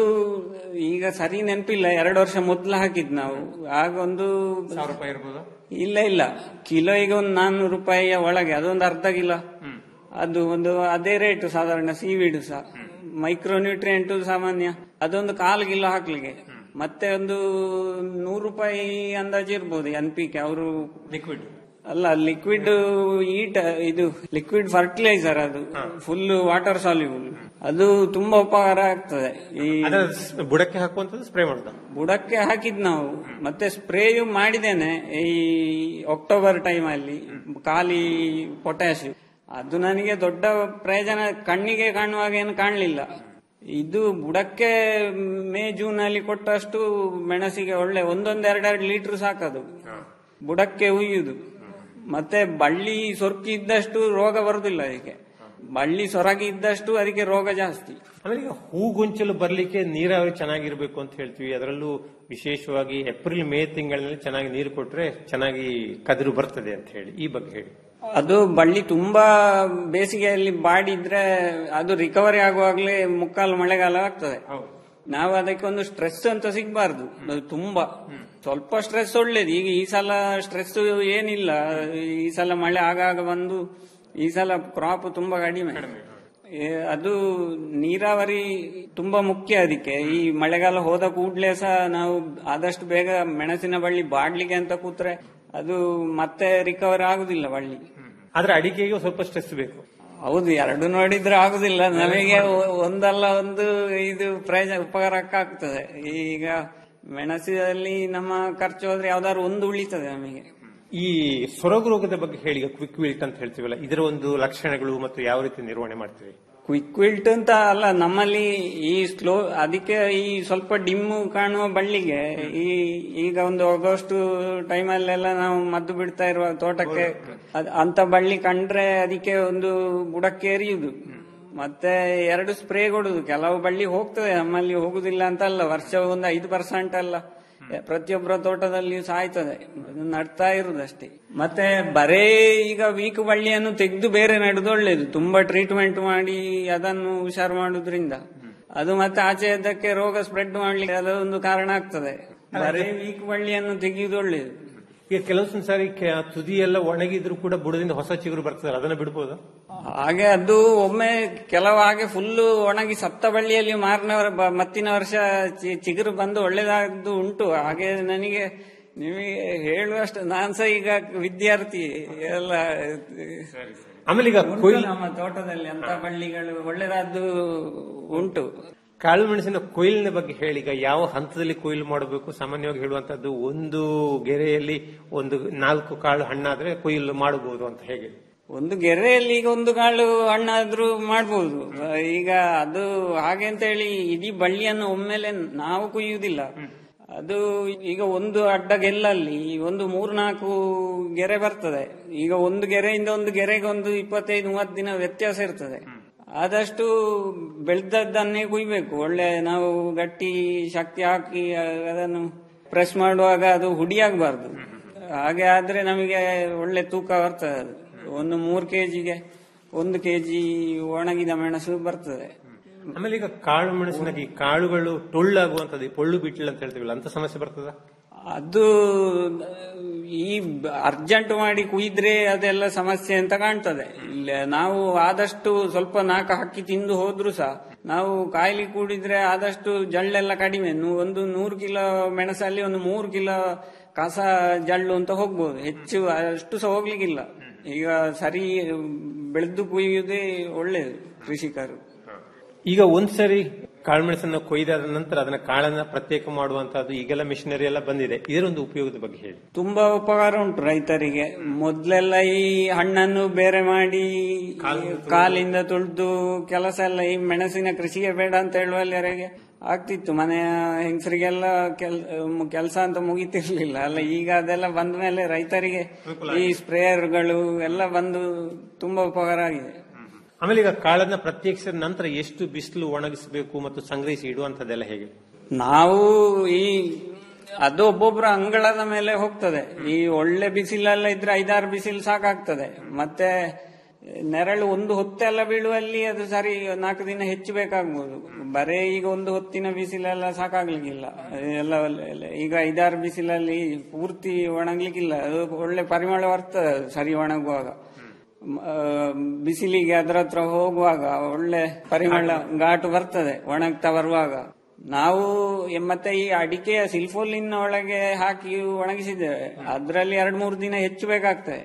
ಈಗ ಸರಿ ನೆನಪಿಲ್ಲ ಎರಡು ವರ್ಷ ಮೊದ್ಲು ಹಾಕಿದ್ ನಾವು ಆಗ ಒಂದು ಸಾವಿರ ರೂಪಾಯಿ ಇರ್ಬೋದಾ ಇಲ್ಲ ಇಲ್ಲ ಕಿಲೋ ಈಗ ಒಂದು ನಾನ್ನೂರು ರೂಪಾಯಿಯ ಒಳಗೆ ಅದೊಂದು ಅರ್ಧ ಕಿಲೋ ಅದು ಒಂದು ಅದೇ ರೇಟ್ ಸಾಧಾರಣ ಸೀವೀಡು ಸಹ ಮೈಕ್ರೋ ನ್ಯೂಟ್ರಿಯೆಂಟ್ ಸಾಮಾನ್ಯ ಅದೊಂದು ಕಾಲು ಕಿಲೋ ಹಾಕ್ಲಿಕ್ಕೆ ಮತ್ತೆ ಒಂದು ನೂರು ರೂಪಾಯಿ ಅಂದಾಜು ಇರ್ಬೋದು ಎನ್ ಪಿ ಕೆ ಅವರು ಲಿಕ್ವಿಡ್ ಅಲ್ಲ ಲಿಕ್ವಿಡ್ ಈಟ್ ಇದು ಲಿಕ್ವಿಡ್ ಫರ್ಟಿಲೈಸರ್ ಅದು ಫುಲ್ ವಾಟರ್ ಸಾಲ್ಯೂಬಲ್ ಅದು ತುಂಬಾ ಉಪಕಾರ ಆಗ್ತದೆ ಈ ಅದರ ಸ್- ಬುಡಕ್ಕೆ ಹಾಕುವಂತದ್ದು ಸ್ಪ್ರೇ ಮಾಡುದ ಬುಡಕ್ಕೆ ಹಾಕಿದ್ ನಾವು ಮತ್ತೆ ಸ್ಪ್ರೇಯು ಮಾಡಿದ್ದೇನೆ ಈ ಅಕ್ಟೋಬರ್ ಟೈಮ್ ಅಲ್ಲಿ ಖಾಲಿ ಪೊಟ್ಯಾಶ್ ಅದು ನನಗೆ ದೊಡ್ಡ ಪ್ರಯೋಜನ ಕಣ್ಣಿಗೆ ಕಾಣುವಾಗ ಏನು ಕಾಣಲಿಲ್ಲ ಇದು ಬುಡಕ್ಕೆ ಮೇ ಜೂನ್ ಅಲ್ಲಿ ಕೊಟ್ಟಷ್ಟು ಮೆಣಸಿಗೆ ಒಳ್ಳೆ ಒಂದೊಂದ್ ಎರಡೆರಡು ಲೀಟರ್ ಸಾಕದು ಬುಡಕ್ಕೆ ಉಯ್ಯುದು ಮತ್ತೆ ಬಳ್ಳಿ ಸೊರ್ಕಿ ಇದ್ದಷ್ಟು ರೋಗ ಬರುದಿಲ್ಲ ಅದಕ್ಕೆ ಬಳ್ಳಿ ಸೊರಗಿ ಇದ್ದಷ್ಟು ಅದಕ್ಕೆ ರೋಗ ಜಾಸ್ತಿ ಆಮೇಲೆ ಈಗ ಹೂಗೊಂಚಲು ಬರ್ಲಿಕ್ಕೆ ನೀರಾವರಿ ಚೆನ್ನಾಗಿರ್ಬೇಕು ಅಂತ ಹೇಳ್ತೀವಿ ಅದರಲ್ಲೂ ವಿಶೇಷವಾಗಿ ಏಪ್ರಿಲ್ ಮೇ ತಿಂಗಳಿನಲ್ಲಿ ಚೆನ್ನಾಗಿ ನೀರು ಕೊಟ್ರೆ ಚೆನ್ನಾಗಿ ಕದಿರು ಬರ್ತದೆ ಅಂತ ಹೇಳಿ ಈ ಬಗ್ಗೆ ಹೇಳಿ ಅದು ಬಳ್ಳಿ ತುಂಬಾ ಬೇಸಿಗೆಯಲ್ಲಿ ಬಾಡಿದ್ರೆ ಅದು ರಿಕವರಿ ಆಗುವಾಗ್ಲೇ ಮುಕ್ಕಾಲು ಮಳೆಗಾಲ ಆಗ್ತದೆ ನಾವು ಅದಕ್ಕೆ ಒಂದು ಸ್ಟ್ರೆಸ್ ಅಂತ ಸಿಗ್ಬಾರ್ದು ಅದು ತುಂಬಾ ಸ್ವಲ್ಪ ಸ್ಟ್ರೆಸ್ ಒಳ್ಳೇದು ಈಗ ಈ ಸಲ ಸ್ಟ್ರೆಸ್ ಏನಿಲ್ಲ ಈ ಸಲ ಮಳೆ ಆಗಾಗ ಬಂದು ಈ ಸಲ ಕ್ರಾಪ್ ತುಂಬಾ ಕಡಿಮೆ ಏ, ಅದು ನೀರಾವರಿ ತುಂಬಾ ಮುಖ್ಯ ಅದಕ್ಕೆ ಈ ಮಳೆಗಾಲ ಹೋದ ಕೂಡ್ಲೇ ಸಹ ನಾವು ಆದಷ್ಟು ಬೇಗ ಮೆಣಸಿನ ಬಳ್ಳಿ ಬಾಡ್ಲಿಕ್ಕೆ ಅಂತ ಕೂತ್ರೆ ಅದು ಮತ್ತೆ ರಿಕವರ್ ಆಗುದಿಲ್ಲ ಬಳ್ಳಿ ಆದ್ರೆ ಅಡಿಕೆಗೆ ಸ್ವಲ್ಪ ಸ್ಟ್ರೆಸ್ ಬೇಕು ಹೌದು ಎರಡು ನೋಡಿದ್ರೆ ಆಗುದಿಲ್ಲ ನಮಗೆ ಒ- ಒಂದಲ್ಲ ಒಂದು ಇದು ಪ್ರಯೋಜನ ಉಪಕಾರಕ್ಕಾಗ್ತದೆ ಈಗ ಮೆಣಸಿನಲ್ಲಿ ನಮ್ಮ ಖರ್ಚು ಹೋದ್ರೆ ಯಾವ್ದಾದ್ರು ಒಂದು ಉಳಿತದೆ ನಮಗೆ ಈ ಸೊರಗು ರೋಗದ ಬಗ್ಗೆ ಹೇಳಿ ಕ್ವಿಕ್ ವಿಲ್ಟ್ ಅಂತ ಹೇಳ್ತೀವಲ್ಲ ಇದರ ಒಂದು ಲಕ್ಷಣಗಳು ಮತ್ತು ಯಾವ ರೀತಿ ನಿರ್ವಹಣೆ ಮಾಡ್ತೀವಿ ಕ್ವಿಕ್ ವಿಲ್ಟ್ ಅಂತ ಅಲ್ಲ ನಮ್ಮಲ್ಲಿ ಈ ಸ್ಲೋ ಅದಕ್ಕೆ ಈ ಸ್ವಲ್ಪ ಡಿಮ್ಮು ಕಾಣುವ ಬಳ್ಳಿಗೆ ಈ ಈಗ ಒಂದು ಆಗಸ್ಟ್ ಟೈಮಲ್ಲೆಲ್ಲ ನಾವು ಮದ್ದು ಬಿಡ್ತಾ ಇರುವ ತೋಟಕ್ಕೆ ಅದ್- ಅಂತ ಬಳ್ಳಿ ಕಂಡ್ರೆ ಅದಕ್ಕೆ ಒಂದು ಬುಡಕ್ಕೆ ಎರಿಯುದು ಮತ್ತೆ ಎರಡು ಸ್ಪ್ರೇ ಕೊಡುದು ಕೆಲವು ಬಳ್ಳಿ ಹೋಗ್ತದೆ ನಮ್ಮಲ್ಲಿ ಹೋಗುದಿಲ್ಲ ಅಂತ ಅಲ್ಲ ವರ್ಷ ಒಂದು ಐದು ಪರ್ಸೆಂಟ್ ಅಲ್ಲ ಪ್ರತಿಯೊಬ್ಬರ ತೋಟದಲ್ಲಿ ಸಾಯ್ತದೆ ಅದು ನಡ್ತಾ ಇರುದಷ್ಟೇ ಮತ್ತೆ ಬರೇ ಈಗ ವೀಕ್ ಬಳ್ಳಿಯನ್ನು ತೆಗೆದು ಬೇರೆ ನೆಡುದು ಒಳ್ಳೇದು ತುಂಬಾ ಟ್ರೀಟ್ಮೆಂಟ್ ಮಾಡಿ ಅದನ್ನು ಹುಷಾರು ಮಾಡುದ್ರಿಂದ ಅದು ಮತ್ತೆ ಆಚೆ ಇದ್ದಕ್ಕೆ ರೋಗ ಸ್ಪ್ರೆಡ್ ಮಾಡ್ಲಿಕ್ಕೆ ಅದೊಂದು ಕಾರಣ ಆಗ್ತದೆ ಬರೇ ವೀಕ್ ಬಳ್ಳಿಯನ್ನು ತೆಗೆಯುವುದು ಒಳ್ಳೇದು ಈಗ ಕೆಲವೊಂದು ಸಾರಿ ಕೆ- ತುದಿ ಎಲ್ಲ ಒಣಗಿದ್ರು ಕೂಡ ಬುಡದಿಂದ ಹೊಸ ಚಿಗುರು ಬರ್ತದೆ ಅದನ್ನ ಬಿಡ್ಬೋದಾ ಹಾಗೆ ಅದು ಒಮ್ಮೆ ಕೆಲವು ಹಾಗೆ ಫುಲ್ಲು ಒಣಗಿ ಸತ್ತ ಬಳ್ಳಿಯಲ್ಲಿ ಮಾರನೇ ವರ- ಬ- ಮತ್ತಿನ ವರ್ಷ ಚಿ- ಚಿಗುರು ಬಂದು ಒಳ್ಳೇದಾದ್ದು ಉಂಟು ಹಾಗೆ ನನಗೆ ನಿಮಗೆ ಹೇಳುವಷ್ಟು ನಾನ್ ಸಹ ಈಗ ವಿದ್ಯಾರ್ಥಿ ಎಲ್ಲ ಆಮೇಲೆ ಈಗ ಉಂಟು ಕೊಯ್ಲು ನಮ್ಮ ತೋಟದಲ್ಲಿ ಅಂತ ಬಳ್ಳಿಗಳು ಒಳ್ಳೇದಾದ್ದು ಉಂಟು ಕಾಳು ಮೆಣಸಿನ ಕೊಯ್ಲಿನ ಬಗ್ಗೆ ಹೇಳಿ ಈಗ ಯಾವ ಹಂತದಲ್ಲಿ ಕೊಯ್ಲು ಮಾಡಬೇಕು ಸಾಮಾನ್ಯವಾಗಿ ಹೇಳುವಂತದ್ದು ಒಂದು ಗೆರೆಯಲ್ಲಿ ಒಂದು ನಾಲ್ಕು ಕಾಳು ಹಣ್ಣಾದ್ರೆ ಕೊಯ್ಲು ಮಾಡಬಹುದು ಅಂತ ಹೇಗೆ ಒಂದು ಗೆರೆಯಲ್ಲಿ ಈಗ ಒಂದು ಕಾಳು ಹಣ್ಣಾದ್ರೂ ಮಾಡ್ಬೋದು ಈಗ ಅದು ಹಾಗೆ ಅಂತ ಹೇಳಿ ಇಡೀ ಬಳ್ಳಿಯನ್ನು ಒಮ್ಮೆಲೆ ನಾವು ಕುಯ್ಯುವುದಿಲ್ಲ ಅದು ಈಗ ಒಂದು ಅಡ್ಡ ಗೆಲ್ಲಲ್ಲಿ ಒಂದು ಮೂರ್ನಾಲ್ಕು ಗೆರೆ ಬರ್ತದೆ ಈಗ ಒಂದು ಗೆರೆಯಿಂದ ಒಂದು ಗೆರೆಗೆ ಒಂದು ಇಪ್ಪತ್ತೈದು ಮೂವತ್ತು ದಿನ ವ್ಯತ್ಯಾಸ ಇರ್ತದೆ ಆದಷ್ಟು ಬೆಳೆದದ್ದನ್ನೇ ಕುಯ್ಬೇಕು ಒಳ್ಳೆ ನಾವು ಗಟ್ಟಿ ಶಕ್ತಿ ಹಾಕಿ ಅದನ್ನು ಪ್ರೆಸ್ ಮಾಡುವಾಗ ಅದು ಹುಡಿಯಾಗಬಾರ್ದು ಹಾಗೆ ಆದ್ರೆ ನಮಗೆ ಒಳ್ಳೆ ತೂಕ ಬರ್ತದೆ ಅದು ಒಂದು ಮೂರು ಕೆಜಿಗೆ ಒಂದು ಕೆಜಿ ಒಣಗಿದ ಮೆಣಸು ಬರ್ತದೆ ಆಮೇಲೆ ಈಗ ಕಾಳು ಮೆಣಸಿನಾಗಿ ಕಾಳುಗಳು ಟೊಳ್ಳಾಗುವಂತದ್ದು ಈ ಪೊಳ್ಳು ಬಿಟ್ಟಿಲ್ಲ ಅಂತ ಹೇಳ್ತೀವಲ್ಲ ಅಂತ ಸಮಸ್ಯೆ ಬರ್ತದ ಅದು ಈ ಅರ್ಜೆಂಟ್ ಮಾಡಿ ಕುಯ್ದ್ರೆ ಅದೆಲ್ಲ ಸಮಸ್ಯೆ ಅಂತ ಕಾಣ್ತದೆ ಇಲ್ಲ ನಾವು ಆದಷ್ಟು ಸ್ವಲ್ಪ ನಾಲ್ಕು ಹಕ್ಕಿ ತಿಂದು ಹೋದ್ರು ಸಹ ನಾವು ಕಾಯಿಲೆ ಕೂಡಿದ್ರೆ ಆದಷ್ಟು ಜಳ್ಳೆಲ್ಲ ಕಡಿಮೆ ನೂ- ಒಂದು ನೂರು ಕಿಲೋ ಮೆಣಸಲ್ಲಿ ಒಂದು ಮೂರು ಕಿಲೋ ಕಸ ಜಳ್ಳು ಅಂತ ಹೋಗ್ಬೋದು ಹೆಚ್ಚು ಅಷ್ಟು ಸಹ ಹೋಗ್ಲಿಕ್ಕಿಲ್ಲ ಈಗ ಸರಿ ಬೆಳೆದು ಕುಯ್ಯುವುದೇ ಒಳ್ಳೆಯದು ಕೃಷಿಕರು ಈಗ ಒಂದ್ಸರಿ ಕಾಳುಮೆಣಸನ್ನ ಕೊಯ್ದಾದ ನಂತರ ಅದನ್ನ ಕಾಳನ್ನ ಪ್ರತ್ಯೇಕ ಮಾಡುವಂತಹದ್ದು ಈಗೆಲ್ಲ ಮಿಷನರಿ ಎಲ್ಲ ಬಂದಿದೆ ಇದರ ಒಂದು ಉಪಯೋಗದ ಬಗ್ಗೆ ಹೇಳಿ ತುಂಬಾ ಉಪಕಾರ ಉಂಟು ರೈತರಿಗೆ ಮೊದ್ಲೆಲ್ಲ ಈ ಹಣ್ಣನ್ನು ಬೇರೆ ಮಾಡಿ ಕಾಲಿಂದ ತುಳಿದು ಕೆಲಸ ಎಲ್ಲ ಈ ಮೆಣಸಿನ ಕೃಷಿಗೆ ಬೇಡ ಅಂತ ಹೇಳುವಲ್ಲಿವರೆಗೆ ಆಗ್ತಿತ್ತು ಮನೆಯ ಹೆಂಗಸರಿಗೆಲ್ಲ ಕೆಲಸ ಅಂತ ಮುಗಿತಿರ್ಲಿಲ್ಲ ಅಲ್ಲ ಈಗ ಅದೆಲ್ಲ ಬಂದ ಮೇಲೆ ರೈತರಿಗೆ ಈ ಸ್ಪ್ರೇಯರ್ಗಳು ಎಲ್ಲ ಬಂದು ತುಂಬಾ ಉಪಕಾರ ಆಗಿದೆ ಆಮೇಲೆ ಈಗ ಕಾಳನ್ನ ಪ್ರತ್ಯೇಕಿಸಿದ ನಂತರ ಎಷ್ಟು ಬಿಸಿಲು ಒಣಗಿಸಬೇಕು ಮತ್ತು ಸಂಗ್ರಹಿಸಿ ಇಡುವಂತದ್ದೆಲ್ಲ ಹೇಗೆ ನಾವು ಈ ಅದು ಒಬ್ಬೊಬ್ಬರ ಅಂಗಳದ ಮೇಲೆ ಹೋಗ್ತದೆ ಈ ಒಳ್ಳೆ ಬಿಸಿಲೆಲ್ಲ ಇದ್ರೆ ಐದಾರು ಬಿಸಿಲು ಸಾಕಾಗ್ತದೆ ಮತ್ತೆ ನೆರಳು ಒಂದು ಹೊತ್ತೆಲ್ಲ ಬೀಳುವಲ್ಲಿ ಅದು ಸರಿ ನಾಲ್ಕು ದಿನ ಹೆಚ್ಚು ಬೇಕಾಗ್ಬೋದು ಬರೇ ಈಗ ಒಂದು ಹೊತ್ತಿನ ಬಿಸಿಲೆಲ್ಲ ಸಾಕಾಗ್ಲಿಕ್ಕಿಲ್ಲ ಎಲ್ಲ ಒಳ್ಳೆ- ಈಗ ಐದಾರು ಬಿಸಿಲಲ್ಲಿ ಪೂರ್ತಿ ಒಣಗ್ಲಿಕ್ಕಿಲ್ಲ ಅದು ಒಳ್ಳೆ ಪರಿಮಳ ಬರ್ತದೆ ಅದು ಸರಿ ಒಣಗುವಾಗ ಮ- ಆ, ಬಿಸಿಲಿಗೆ ಅದರ ಹತ್ರ ಹೋಗುವಾಗ ಒಳ್ಳೆ ಪರಿಮಳ ಘಾಟು ಬರ್ತದೆ ಒಣಗ್ತಾ ಬರುವಾಗ ನಾವು ಎ- ಮತ್ತೆ ಈ ಅಡಿಕೆಯ ಸಿಲ್ಫೋಲಿನ ಒಳಗೆ ಹಾಕಿ ಒಣಗಿಸಿದ್ದೇವೆ ಅದರಲ್ಲಿ ಎರಡ್ ಮೂರು ದಿನ ಹೆಚ್ಚು ಬೇಕಾಗ್ತದೆ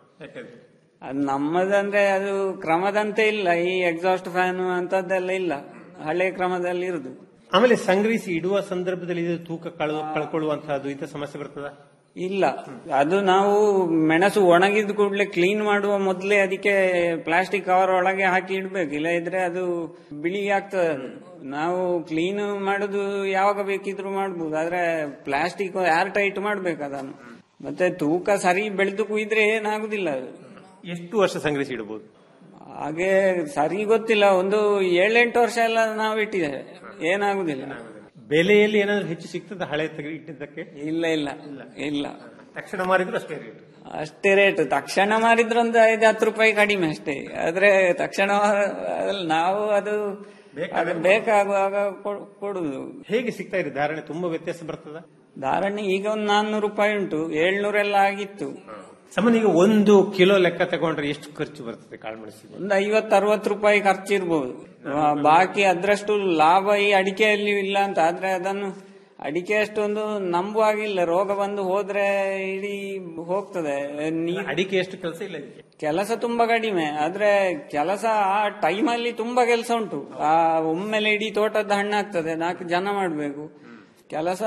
ಅದು ನಮ್ಮದಂದ್ರೆ ಅದು ಕ್ರಮದಂತೆ ಇಲ್ಲ ಈ ಎಕ್ಸಾಸ್ಟ್ ಫ್ಯಾನ್ ಅಂತದ್ದೆಲ್ಲ ಇಲ್ಲ ಹಳೆ ಕ್ರಮದಲ್ಲಿ ಇರುದು ಆಮೇಲೆ ಸಂಗ್ರಹಿಸಿ ಇಡುವ ಸಂದರ್ಭದಲ್ಲಿ ಇದು ತೂಕ ಕಳೆದು ಕಳ್ಕೊಳ್ಳುವಂತಹದ್ದು ಇಂಥ ಸಮಸ್ಯೆ ಬರ್ತದ ಇಲ್ಲ ಅದು ನಾವು ಮೆಣಸು ಒಣಗಿದ ಕೂಡಲೇ ಕ್ಲೀನ್ ಮಾಡುವ ಮೊದಲೇ ಅದಕ್ಕೆ ಪ್ಲಾಸ್ಟಿಕ್ ಕವರ್ ಒಳಗೆ ಹಾಕಿ ಇಡ್ಬೇಕು ಇಲ್ಲ ಇದ್ರೆ ಅದು ಬಿಳಿ ಆಗ್ತದೆ ಅದು ನಾವು ಕ್ಲೀನ್ ಮಾಡುದು ಯಾವಾಗ ಬೇಕಿದ್ರು ಮಾಡ್ಬೋದು ಆದ್ರೆ ಪ್ಲಾಸ್ಟಿಕ್ ಏರ್ ಟೈಟ್ ಮಾಡ್ಬೇಕು ಅದನ್ನು ಮತ್ತೆ ತೂಕ ಸರಿ ಬೆಳೆದು ಕುಯ್ದ್ರೆ ಏನಾಗುದಿಲ್ಲ ಅದು ಎಷ್ಟು ವರ್ಷ ಸಂಗ್ರಹಿಸಿ ಇಡಬಹುದು ಹಾಗೆ ಸರಿ ಗೊತ್ತಿಲ್ಲ ಒಂದು ಏಳೆಂಟು ವರ್ಷ ಎಲ್ಲ ನಾವು ಇಟ್ಟಿದ್ದೇವೆ ಏನಾಗುದಿಲ್ಲ ಬೆಲೆಯಲ್ಲಿ ಏನಾದ್ರು ಹೆಚ್ಚು ಸಿಗ್ತದ ಹಳೆ ತೆಗೆ ಇಟ್ಟಿದ್ದಕ್ಕೆ ಇಲ್ಲ ಇಲ್ಲ ಇಲ್ಲ ತಕ್ಷಣ ಮಾರಿದ್ರು ಅಷ್ಟೇ ರೇಟ್ ಅಷ್ಟೇ ರೇಟ್ ತಕ್ಷಣ ಮಾರಿದ್ರು ಒಂದು ಐದು ಹತ್ತು ರೂಪಾಯಿ ಕಡಿಮೆ ಅಷ್ಟೇ ಆದ್ರೆ ತಕ್ಷಣ ಮಾರ- ಅದ್ರಲ್ಲಿ ನಾವು ಅದು ಅದು ಬೇಕಾಗುವಾಗ ಕೊ- ಕೊಡುದು ಹೇಗೆ ಸಿಗ್ತಾ ಇದೆ ಧಾರಣೆ ತುಂಬಾ ವ್ಯತ್ಯಾಸ ಬರ್ತದ ಧಾರಣೆ ಈಗ ಒಂದು ನಾನ್ನೂರು ರೂಪಾಯಿ ಉಂಟು ಏಳ್ನೂರೆಲ್ಲ ಆಗಿತ್ತು ಸಾಮಾನ್ಯ ಈಗ ಒಂದು ಕಿಲೋ ಲೆಕ್ಕ ತಗೊಂಡ್ರೆ ಎಷ್ಟು ಖರ್ಚು ಬರ್ತದೆ ಕಾಳುಮೆಣಸಿಗೆ ಒಂದು ಐವತ್ತು ಅರವತ್ತು ರೂಪಾಯಿ ಖರ್ಚಿರ್ಬೋದು ಆ, ಬಾಕಿ ಅದ್ರಷ್ಟು ಲಾಭ ಈ ಅಡಿಕೆಯಲ್ಲಿ ಇಲ್ಲ ಅಂತ ಆದ್ರೆ ಅದನ್ನು ಅಡಿಕೆ ಅಷ್ಟೊಂದು ನಂಬುವಾಗಿಲ್ಲ ರೋಗ ಬಂದು ಹೋದ್ರೆ ಇಡೀ ಹೋಗ್ತದೆ ನೀರ್ ಅಡಿಕೆ ಎಷ್ಟು ಕೆಲಸ ಇಲ್ಲ ಇದಕ್ಕೆ ಕೆಲಸ ತುಂಬಾ ಕಡಿಮೆ ಆದ್ರೆ ಕೆಲಸ ಆ ಟೈಮಲ್ಲಿ ತುಂಬಾ ಕೆಲಸ ಉಂಟು ಆ ಒಮ್ಮೆಲೆ ಇಡೀ ತೋಟದ ಹಣ್ಣಾಗ್ತದೆ ನಾಲ್ಕು ಜನ ಮಾಡ್ಬೇಕು ಕೆಲಸ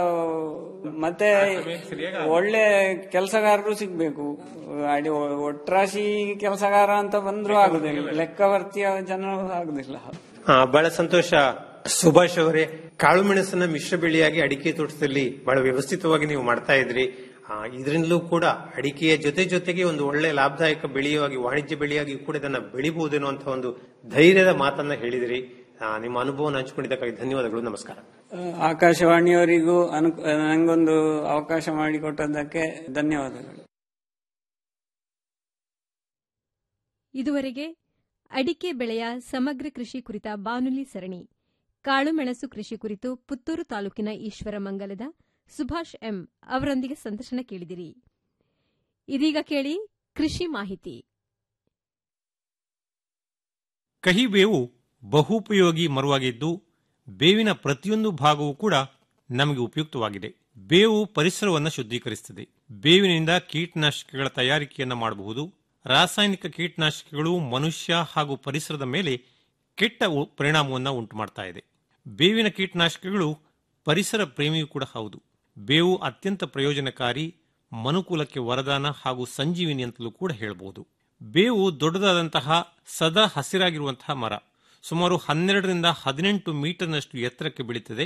ಮತ್ತೆ ಒಳ್ಳೆ ಕೆಲಸಗಾರರು ಸಿಗ್ಬೇಕು ಅಡಿ ಒಟ್ರಾಶಿ ಕೆಲಸಗಾರ ಅಂತ ಬಂದ್ರು ಆಗುದಿಲ್ಲ ಲೆಕ್ಕವರ್ತಿಯ ಜನ ಆಗುದಿಲ್ಲ ಹಾ ಬಹಳ ಸಂತೋಷ ಸುಭಾಷ್ ಅವರೇ ಕಾಳು ಮೆಣಸನ್ನ ಮಿಶ್ರ ಬೆಳೆಯಾಗಿ ಅಡಿಕೆ ತೋಟದಲ್ಲಿ ಬಹಳ ವ್ಯವಸ್ಥಿತವಾಗಿ ನೀವು ಮಾಡ್ತಾ ಇದ್ರಿ ಆ, ಇದರಿಂದಲೂ ಕೂಡ ಅಡಿಕೆಯ ಜೊತೆ ಜೊತೆಗೆ ಒಂದು ಒಳ್ಳೆ ಲಾಭದಾಯಕ ಬೆಳೆಯಾಗಿ ವಾಣಿಜ್ಯ ಬೆಳೆಯಾಗಿ ಕೂಡ ಇದನ್ನ ಬೆಳಿಬಹುದೇನೋ ಅಂತ ಒಂದು ಧೈರ್ಯದ ಮಾತನ್ನ ಹೇಳಿದಿರಿ ಆ, ನಿಮ್ಮ ಅನುಭವವನ್ನು ಹಂಚಿಕೊಂಡಿದ್ದಕ್ಕಾಗಿ ಧನ್ಯವಾದಗಳು ನಮಸ್ಕಾರ ಆಕಾಶವಾಣಿಯವರಿಗೂ ಅನು ನಂಗೊಂದು ಅವಕಾಶ ಮಾಡಿಕೊಟ್ಟದ್ದಕ್ಕೆ ಧನ್ಯವಾದಗಳು ಇದುವರೆಗೆ ಅಡಿಕೆ ಬೆಳೆಯ ಸಮಗ್ರ ಕೃಷಿ ಕುರಿತ ಬಾನುಲಿ ಸರಣಿ ಕಾಳುಮೆಣಸು ಕೃಷಿ ಕುರಿತು ಪುತ್ತೂರು ತಾಲೂಕಿನ ಈಶ್ವರಮಂಗಲದ ಸುಭಾಷ್ ಎಂ ಅವರೊಂದಿಗೆ ಸಂದರ್ಶನ ಕೇಳಿದಿರಿ ಇದೀಗ ಕೇಳಿ ಕೃಷಿ ಮಾಹಿತಿ ಕಹಿ ಬೇವು ಬಹುಪಯೋಗಿ ಮರವಾಗಿದ್ದು ಬೇವಿನ ಪ್ರತಿಯೊಂದು ಭಾಗವೂ ಕೂಡ ನಮಗೆ ಉಪಯುಕ್ತವಾಗಿದೆ ಬೇವು ಪರಿಸರವನ್ನು ಶುದ್ಧೀಕರಿಸುತ್ತದೆ ಬೇವಿನಿಂದ ಕೀಟನಾಶಕಗಳ ತಯಾರಿಕೆಯನ್ನು ಮಾಡಬಹುದು ರಾಸಾಯನಿಕ ಕೀಟನಾಶಕಗಳು ಮನುಷ್ಯ ಹಾಗೂ ಪರಿಸರದ ಮೇಲೆ ಕೆಟ್ಟ ಉ- ಪರಿಣಾಮವನ್ನು ಉಂಟು ಮಾಡ್ತಾ ಇದೆ ಬೇವಿನ ಕೀಟನಾಶಕಗಳು ಪರಿಸರ ಪ್ರೇಮಿಯೂ ಕೂಡ ಹೌದು ಬೇವು ಅತ್ಯಂತ ಪ್ರಯೋಜನಕಾರಿ ಮನುಕುಲಕ್ಕೆ ವರದಾನ ಹಾಗೂ ಸಂಜೀವಿನಿ ಅಂತಲೂ ಕೂಡ ಹೇಳಬಹುದು ಬೇವು ದೊಡ್ಡದಾದಂತಹ ಸದಾ ಹಸಿರಾಗಿರುವಂತಹ ಮರ ಸುಮಾರು ಹನ್ನೆರಡರಿಂದ ಹದಿನೆಂಟು ಮೀಟರ್ನಷ್ಟು ಎತ್ತರಕ್ಕೆ ಬೆಳೀತದೆ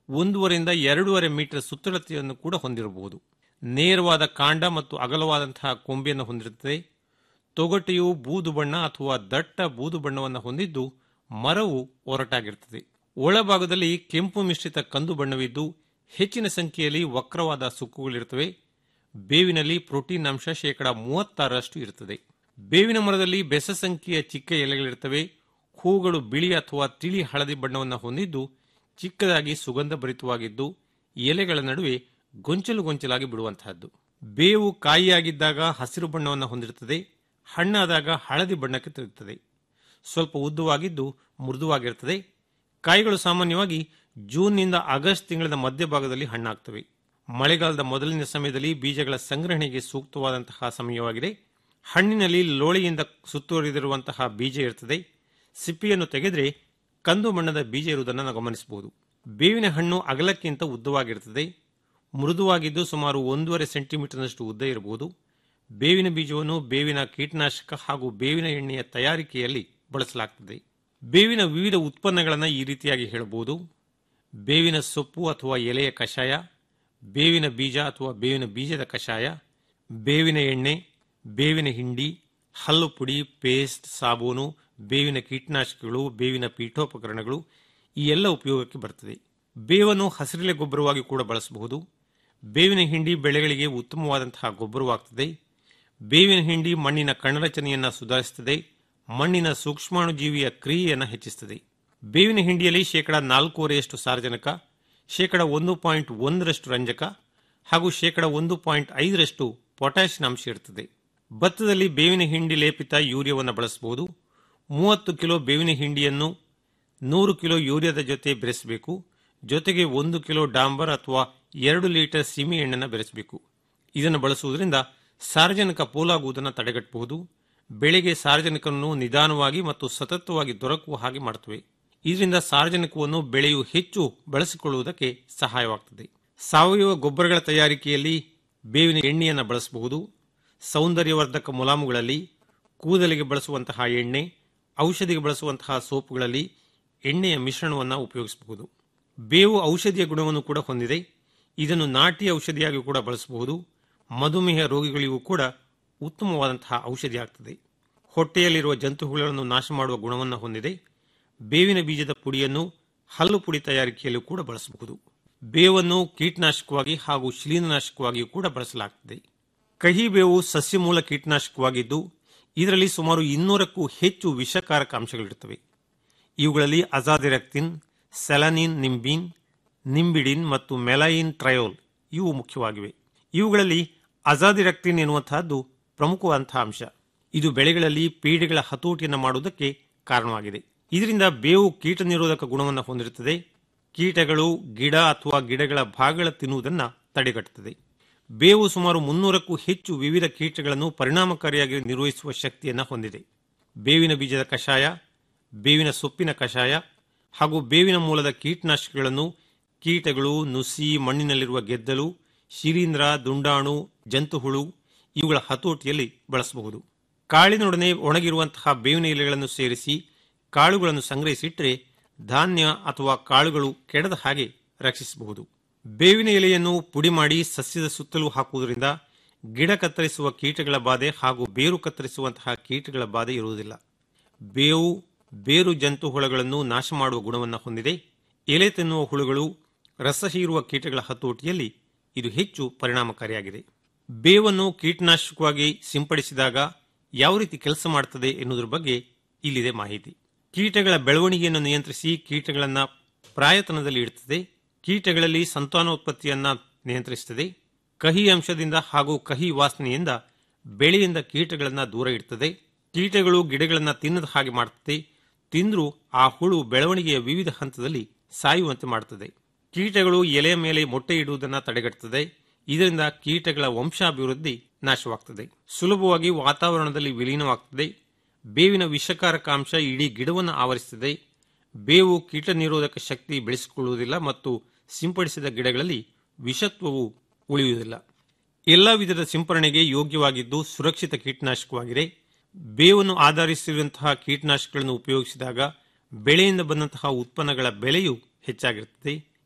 ಒಂದೂವರೆಯಿಂದ ಎರಡೂವರೆ ಮೀಟರ್ ಸುತ್ತಳತೆಯನ್ನು ಕೂಡ ಹೊಂದಿರಬಹುದು ನೇರವಾದ ಕಾಂಡ ಮತ್ತು ಅಗಲವಾದಂತಹ ಕೊಂಬೆಯನ್ನು ಹೊಂದಿರುತ್ತದೆ ತೊಗಟೆಯು ಬೂದು ಬಣ್ಣ ಅಥವಾ ದಟ್ಟ ಬೂದು ಬಣ್ಣವನ್ನು ಹೊಂದಿದ್ದು ಮರವು ಒರಟಾಗಿರುತ್ತದೆ ಒಳಭಾಗದಲ್ಲಿ ಕೆಂಪು ಮಿಶ್ರಿತ ಕಂದು ಬಣ್ಣವಿದ್ದು ಹೆಚ್ಚಿನ ಸಂಖ್ಯೆಯಲ್ಲಿ ವಕ್ರವಾದ ಸುಕ್ಕುಗಳಿರುತ್ತವೆ ಬೇವಿನಲ್ಲಿ ಪ್ರೋಟೀನ್ ಅಂಶ ಶೇಕಡ ಮೂವತ್ತಾರರಷ್ಟು ಇರುತ್ತದೆ ಬೇವಿನ ಮರದಲ್ಲಿ ಬೆಸ ಸಂಖ್ಯೆಯ ಚಿಕ್ಕ ಎಲೆಗಳಿರುತ್ತವೆ ಹೂಗಳು ಬಿಳಿ ಅಥವಾ ತಿಳಿ ಹಳದಿ ಬಣ್ಣವನ್ನು ಹೊಂದಿದ್ದು ಚಿಕ್ಕದಾಗಿ ಸುಗಂಧ ಭರಿತವಾಗಿದ್ದು ಎಲೆಗಳ ನಡುವೆ ಗೊಂಚಲು ಗೊಂಚಲಾಗಿ ಬಿಡುವಂತಹದ್ದು ಬೇವು ಕಾಯಿಯಾಗಿದ್ದಾಗ ಹಸಿರು ಬಣ್ಣವನ್ನು ಹೊಂದಿರುತ್ತದೆ ಹಣ್ಣಾದಾಗ ಹಳದಿ ಬಣ್ಣಕ್ಕೆ ತಿರುಗುತ್ತದೆ ಸ್ವಲ್ಪ ಉದ್ದವಾಗಿದ್ದು ಮೃದುವಾಗಿರುತ್ತದೆ ಕಾಯಿಗಳು ಸಾಮಾನ್ಯವಾಗಿ ಜೂನ್ನಿಂದ ಆಗಸ್ಟ್ ತಿಂಗಳ ಮಧ್ಯಭಾಗದಲ್ಲಿ ಹಣ್ಣಾಗ್ತವೆ ಮಳೆಗಾಲದ ಮೊದಲಿನ ಸಮಯದಲ್ಲಿ ಬೀಜಗಳ ಸಂಗ್ರಹಣೆಗೆ ಸೂಕ್ತವಾದಂತಹ ಸಮಯವಾಗಿದೆ ಹಣ್ಣಿನಲ್ಲಿ ಲೋಳೆಯಿಂದ ಸುತ್ತುವರಿದಿರುವಂತಹ ಬೀಜ ಇರುತ್ತದೆ ಸಿಪ್ಪಿಯನ್ನು ತೆಗೆದರೆ ಕಂದು ಬಣ್ಣದ ಬೀಜ ಇರುವುದನ್ನು ನಾವು ಗಮನಿಸಬಹುದು ಬೇವಿನ ಹಣ್ಣು ಅಗಲಕ್ಕಿಂತ ಉದ್ದವಾಗಿರುತ್ತದೆ ಮೃದುವಾಗಿದ್ದು ಸುಮಾರು ಒಂದೂವರೆ ಸೆಂಟಿಮೀಟರ್ನಷ್ಟು ಉದ್ದ ಇರಬಹುದು ಬೇವಿನ ಬೀಜವನ್ನು ಬೇವಿನ ಕೀಟನಾಶಕ ಹಾಗೂ ಬೇವಿನ ಎಣ್ಣೆಯ ತಯಾರಿಕೆಯಲ್ಲಿ ಬಳಸಲಾಗುತ್ತದೆ ಬೇವಿನ ವಿವಿಧ ಉತ್ಪನ್ನಗಳನ್ನು ಈ ರೀತಿಯಾಗಿ ಹೇಳಬಹುದು ಬೇವಿನ ಸೊಪ್ಪು ಅಥವಾ ಎಲೆಯ ಕಷಾಯ ಬೇವಿನ ಬೀಜ ಅಥವಾ ಬೇವಿನ ಬೀಜದ ಕಷಾಯ ಬೇವಿನ ಎಣ್ಣೆ ಬೇವಿನ ಹಿಂಡಿ ಹಲ್ಲು ಪುಡಿ ಪೇಸ್ಟ್ ಸಾಬೂನು ಬೇವಿನ ಕೀಟನಾಶಕಗಳು ಬೇವಿನ ಪೀಠೋಪಕರಣಗಳು ಈ ಎಲ್ಲ ಉಪಯೋಗಕ್ಕೆ ಬರುತ್ತದೆ ಬೇವನ್ನು ಹಸಿರೆಲೆ ಗೊಬ್ಬರವಾಗಿ ಕೂಡ ಬಳಸಬಹುದು ಬೇವಿನ ಹಿಂಡಿ ಬೆಳೆಗಳಿಗೆ ಉತ್ತಮವಾದಂತಹ ಗೊಬ್ಬರವಾಗುತ್ತದೆ ಬೇವಿನ ಹಿಂಡಿ ಮಣ್ಣಿನ ಕಣರಚನೆಯನ್ನು ಸುಧಾರಿಸುತ್ತದೆ ಮಣ್ಣಿನ ಸೂಕ್ಷ್ಮಾಣುಜೀವಿಯ ಕ್ರಿಯೆಯನ್ನು ಹೆಚ್ಚಿಸುತ್ತದೆ ಬೇವಿನ ಹಿಂಡಿಯಲ್ಲಿ ಶೇಕಡ ನಾಲ್ಕೂವರೆಯಷ್ಟು ಸಾರಜನಕ ಶೇಕಡ ಒಂದು ಪಾಯಿಂಟ್ ಒಂದರಷ್ಟು ರಂಜಕ ಹಾಗೂ ಶೇಕಡ ಒಂದು ಪಾಯಿಂಟ್ ಐದರಷ್ಟು ಪೊಟ್ಯಾಷಿಯಂ ಅಂಶ ಇರುತ್ತದೆ ಭತ್ತದಲ್ಲಿ ಬೇವಿನ ಹಿಂಡಿ ಲೇಪಿತ ಯೂರಿಯಾವನ್ನು ಬಳಸಬಹುದು ಮೂವತ್ತು ಕಿಲೋ ಬೇವಿನ ಹಿಂಡಿಯನ್ನು ನೂರು ಕಿಲೋ ಯೂರಿಯಾದ ಜೊತೆ ಬೆರೆಸಬೇಕು ಜೊತೆಗೆ ಒಂದು ಕಿಲೋ ಡಾಂಬರ್ ಅಥವಾ ಎರಡು ಲೀಟರ್ ಸಿಮಿ ಎಣ್ಣೆನ ಬೆರೆಸಬೇಕು ಇದನ್ನು ಬಳಸುವುದರಿಂದ ಸಾರ್ವಜನಿಕ ಪೋಲಾಗುವುದನ್ನು ತಡೆಗಟ್ಟಬಹುದು ಬೆಳೆಗೆ ಸಾರ್ವಜನಿಕವನ್ನು ನಿಧಾನವಾಗಿ ಮತ್ತು ಸತತವಾಗಿ ದೊರಕುವ ಹಾಗೆ ಮಾಡುತ್ತವೆ ಇದರಿಂದ ಸಾರ್ವಜನಿಕವನ್ನು ಬೆಳೆಯು ಹೆಚ್ಚು ಬಳಸಿಕೊಳ್ಳುವುದಕ್ಕೆ ಸಹಾಯವಾಗುತ್ತದೆ ಸಾವಯವ ಗೊಬ್ಬರಗಳ ತಯಾರಿಕೆಯಲ್ಲಿ ಬೇವಿನ ಎಣ್ಣೆಯನ್ನು ಬಳಸಬಹುದು ಸೌಂದರ್ಯವರ್ಧಕ ಮುಲಾಮುಗಳಲ್ಲಿ ಕೂದಲಿಗೆ ಬಳಸುವಂತಹ ಎಣ್ಣೆ ಔಷಧಿಗೆ ಬಳಸುವಂತಹ ಸೋಪುಗಳಲ್ಲಿ ಎಣ್ಣೆಯ ಮಿಶ್ರಣವನ್ನು ಉಪಯೋಗಿಸಬಹುದು ಬೇವು ಔಷಧಿಯ ಗುಣವನ್ನು ಕೂಡ ಹೊಂದಿದೆ ಇದನ್ನು ನಾಟಿ ಔಷಧಿಯಾಗಿ ಕೂಡ ಬಳಸಬಹುದು ಮಧುಮೇಹ ರೋಗಿಗಳಿಗೂ ಕೂಡ ಉತ್ತಮವಾದಂತಹ ಔಷಧಿ ಆಗ್ತದೆ ಹೊಟ್ಟೆಯಲ್ಲಿರುವ ಜಂತುಹುಗಳನ್ನು ನಾಶ ಮಾಡುವ ಗುಣವನ್ನು ಹೊಂದಿದೆ ಬೇವಿನ ಬೀಜದ ಪುಡಿಯನ್ನು ಹಲ್ಲು ಪುಡಿ ತಯಾರಿಕೆಯಲ್ಲೂ ಕೂಡ ಬಳಸಬಹುದು ಬೇವನ್ನು ಕೀಟನಾಶಕವಾಗಿ ಹಾಗೂ ಶಿಲೀನನಾಶಕವಾಗಿಯೂ ಕೂಡ ಬಳಸಲಾಗುತ್ತದೆ ಕಹಿ ಬೇವು ಸಸ್ಯಮೂಲ ಕೀಟನಾಶಕವಾಗಿದ್ದು ಇದರಲ್ಲಿ ಸುಮಾರು ಇನ್ನೂರಕ್ಕೂ ಹೆಚ್ಚು ವಿಷಕಾರಕ ಅಂಶಗಳಿರುತ್ತವೆ ಇವುಗಳಲ್ಲಿ ಅಜಾದಿರಕ್ತಿನ್ ಸೆಲನಿನ್ ನಿಂಬಿನ್ ನಿಂಬಿಡಿನ್ ಮತ್ತು ಮೆಲೈನ್ ಟ್ರಯೋಲ್ ಇವು ಮುಖ್ಯವಾಗಿವೆ ಇವುಗಳಲ್ಲಿ ಅಜಾದಿರಕ್ತಿನ್ ಎನ್ನುವಂತಹದ್ದು ಪ್ರಮುಖವಾದಂತಹ ಅಂಶ ಇದು ಬೆಳೆಗಳಲ್ಲಿ ಪೀಡೆಗಳ ಹತೋಟಿಯನ್ನು ಮಾಡುವುದಕ್ಕೆ ಕಾರಣವಾಗಿದೆ ಇದರಿಂದ ಬೇವು ಕೀಟ ನಿರೋಧಕ ಗುಣವನ್ನು ಹೊಂದಿರುತ್ತದೆ ಕೀಟಗಳು ಗಿಡ ಅಥವಾ ಗಿಡಗಳ ಭಾಗಗಳ ತಿನ್ನುವುದನ್ನು ತಡೆಗಟ್ಟುತ್ತದೆ ಬೇವು ಸುಮಾರು ಮುನ್ನೂರಕ್ಕೂ ಹೆಚ್ಚು ವಿವಿಧ ಕೀಟಗಳನ್ನು ಪರಿಣಾಮಕಾರಿಯಾಗಿ ನಿರ್ವಹಿಸುವ ಶಕ್ತಿಯನ್ನು ಹೊಂದಿದೆ ಬೇವಿನ ಬೀಜದ ಕಷಾಯ ಬೇವಿನ ಸೊಪ್ಪಿನ ಕಷಾಯ ಹಾಗೂ ಬೇವಿನ ಮೂಲದ ಕೀಟನಾಶಕಗಳನ್ನು ಕೀಟಗಳು ನುಸಿ ಮಣ್ಣಿನಲ್ಲಿರುವ ಗೆದ್ದಲು ಶಿಲೀಂಧ್ರ ದುಂಡಾಣು ಜಂತುಹುಳು ಇವುಗಳ ಹತೋಟಿಯಲ್ಲಿ ಬಳಸಬಹುದು ಕಾಳಿನೊಡನೆ ಒಣಗಿರುವಂತಹ ಬೇವಿನ ಎಲೆಗಳನ್ನು ಸೇರಿಸಿ ಕಾಳುಗಳನ್ನು ಸಂಗ್ರಹಿಸಿಟ್ಟರೆ ಧಾನ್ಯ ಅಥವಾ ಕಾಳುಗಳು ಕೆಡದ ಹಾಗೆ ರಕ್ಷಿಸಬಹುದು ಬೇವಿನ ಎಲೆಯನ್ನು ಪುಡಿ ಮಾಡಿ ಸಸ್ಯದ ಸುತ್ತಲೂ ಹಾಕುವುದರಿಂದ ಗಿಡ ಕತ್ತರಿಸುವ ಕೀಟಗಳ ಬಾಧೆ ಹಾಗೂ ಬೇರು ಕತ್ತರಿಸುವಂತಹ ಕೀಟಗಳ ಬಾಧೆ ಇರುವುದಿಲ್ಲ ಬೇವು ಬೇರು ಜಂತು ಹುಳಗಳನ್ನು ನಾಶ ಮಾಡುವ ಗುಣವನ್ನು ಹೊಂದಿದೆ ಎಲೆ ತಿನ್ನುವ ಹುಳುಗಳು ರಸ ಹೀರುವ ಕೀಟಗಳ ಹತೋಟಿಯಲ್ಲಿ ಇದು ಹೆಚ್ಚು ಪರಿಣಾಮಕಾರಿಯಾಗಿದೆ ಬೇವನ್ನು ಕೀಟನಾಶಕವಾಗಿ ಸಿಂಪಡಿಸಿದಾಗ ಯಾವ ರೀತಿ ಕೆಲಸ ಮಾಡುತ್ತದೆ ಎನ್ನುವುದರ ಬಗ್ಗೆ ಇಲ್ಲಿದೆ ಮಾಹಿತಿ ಕೀಟಗಳ ಬೆಳವಣಿಗೆಯನ್ನು ನಿಯಂತ್ರಿಸಿ ಕೀಟಗಳನ್ನು ಪ್ರಾಯತನದಲ್ಲಿ ಇಡುತ್ತದೆ ಕೀಟಗಳಲ್ಲಿ ಸಂತಾನೋತ್ಪತ್ತಿಯನ್ನ ನಿಯಂತ್ರಿಸುತ್ತದೆ ಕಹಿ ಅಂಶದಿಂದ ಹಾಗೂ ಕಹಿ ವಾಸನೆಯಿಂದ ಬೆಳೆಯಿಂದ ಕೀಟಗಳನ್ನು ದೂರ ಇಡುತ್ತದೆ ಕೀಟಗಳು ಗಿಡಗಳನ್ನು ತಿನ್ನದ ಹಾಗೆ ಮಾಡುತ್ತದೆ ತಿಂದರೂ ಆ ಹುಳು ಬೆಳವಣಿಗೆಯ ವಿವಿಧ ಹಂತದಲ್ಲಿ ಸಾಯುವಂತೆ ಮಾಡುತ್ತದೆ ಕೀಟಗಳು ಎಲೆಯ ಮೇಲೆ ಮೊಟ್ಟೆ ಇಡುವುದನ್ನು ತಡೆಗಟ್ಟುತ್ತದೆ ಇದರಿಂದ ಕೀಟಗಳ ವಂಶಾಭಿವೃದ್ಧಿ ನಾಶವಾಗ್ತದೆ ಸುಲಭವಾಗಿ ವಾತಾವರಣದಲ್ಲಿ ವಿಲೀನವಾಗ್ತದೆ ಬೇವಿನ ವಿಷಕಾರಕ ಅಂಶ ಇಡೀ ಗಿಡವನ್ನು ಆವರಿಸುತ್ತದೆ ಬೇವು ಕೀಟ ನಿರೋಧಕ ಶಕ್ತಿ ಬೆಳೆಸಿಕೊಳ್ಳುವುದಿಲ್ಲ ಮತ್ತು ಸಿಂಪಡಿಸಿದ ಗಿಡಗಳಲ್ಲಿ ವಿಷತ್ವವು ಉಳಿಯುವುದಿಲ್ಲ ಎಲ್ಲ ವಿಧದ ಸಿಂಪರಣೆಗೆ ಯೋಗ್ಯವಾಗಿದ್ದು ಸುರಕ್ಷಿತ ಕೀಟನಾಶಕವಾಗಿದೆ ಬೇವನ್ನು ಆಧರಿಸಿರುವಂತಹ ಕೀಟನಾಶಕಗಳನ್ನು ಉಪಯೋಗಿಸಿದಾಗ ಬೆಳೆಯಿಂದ ಬಂದಂತಹ ಉತ್ಪನ್ನಗಳ ಬೆಲೆಯು ಹೆಚ್ಚಾಗಿರುತ್ತದೆ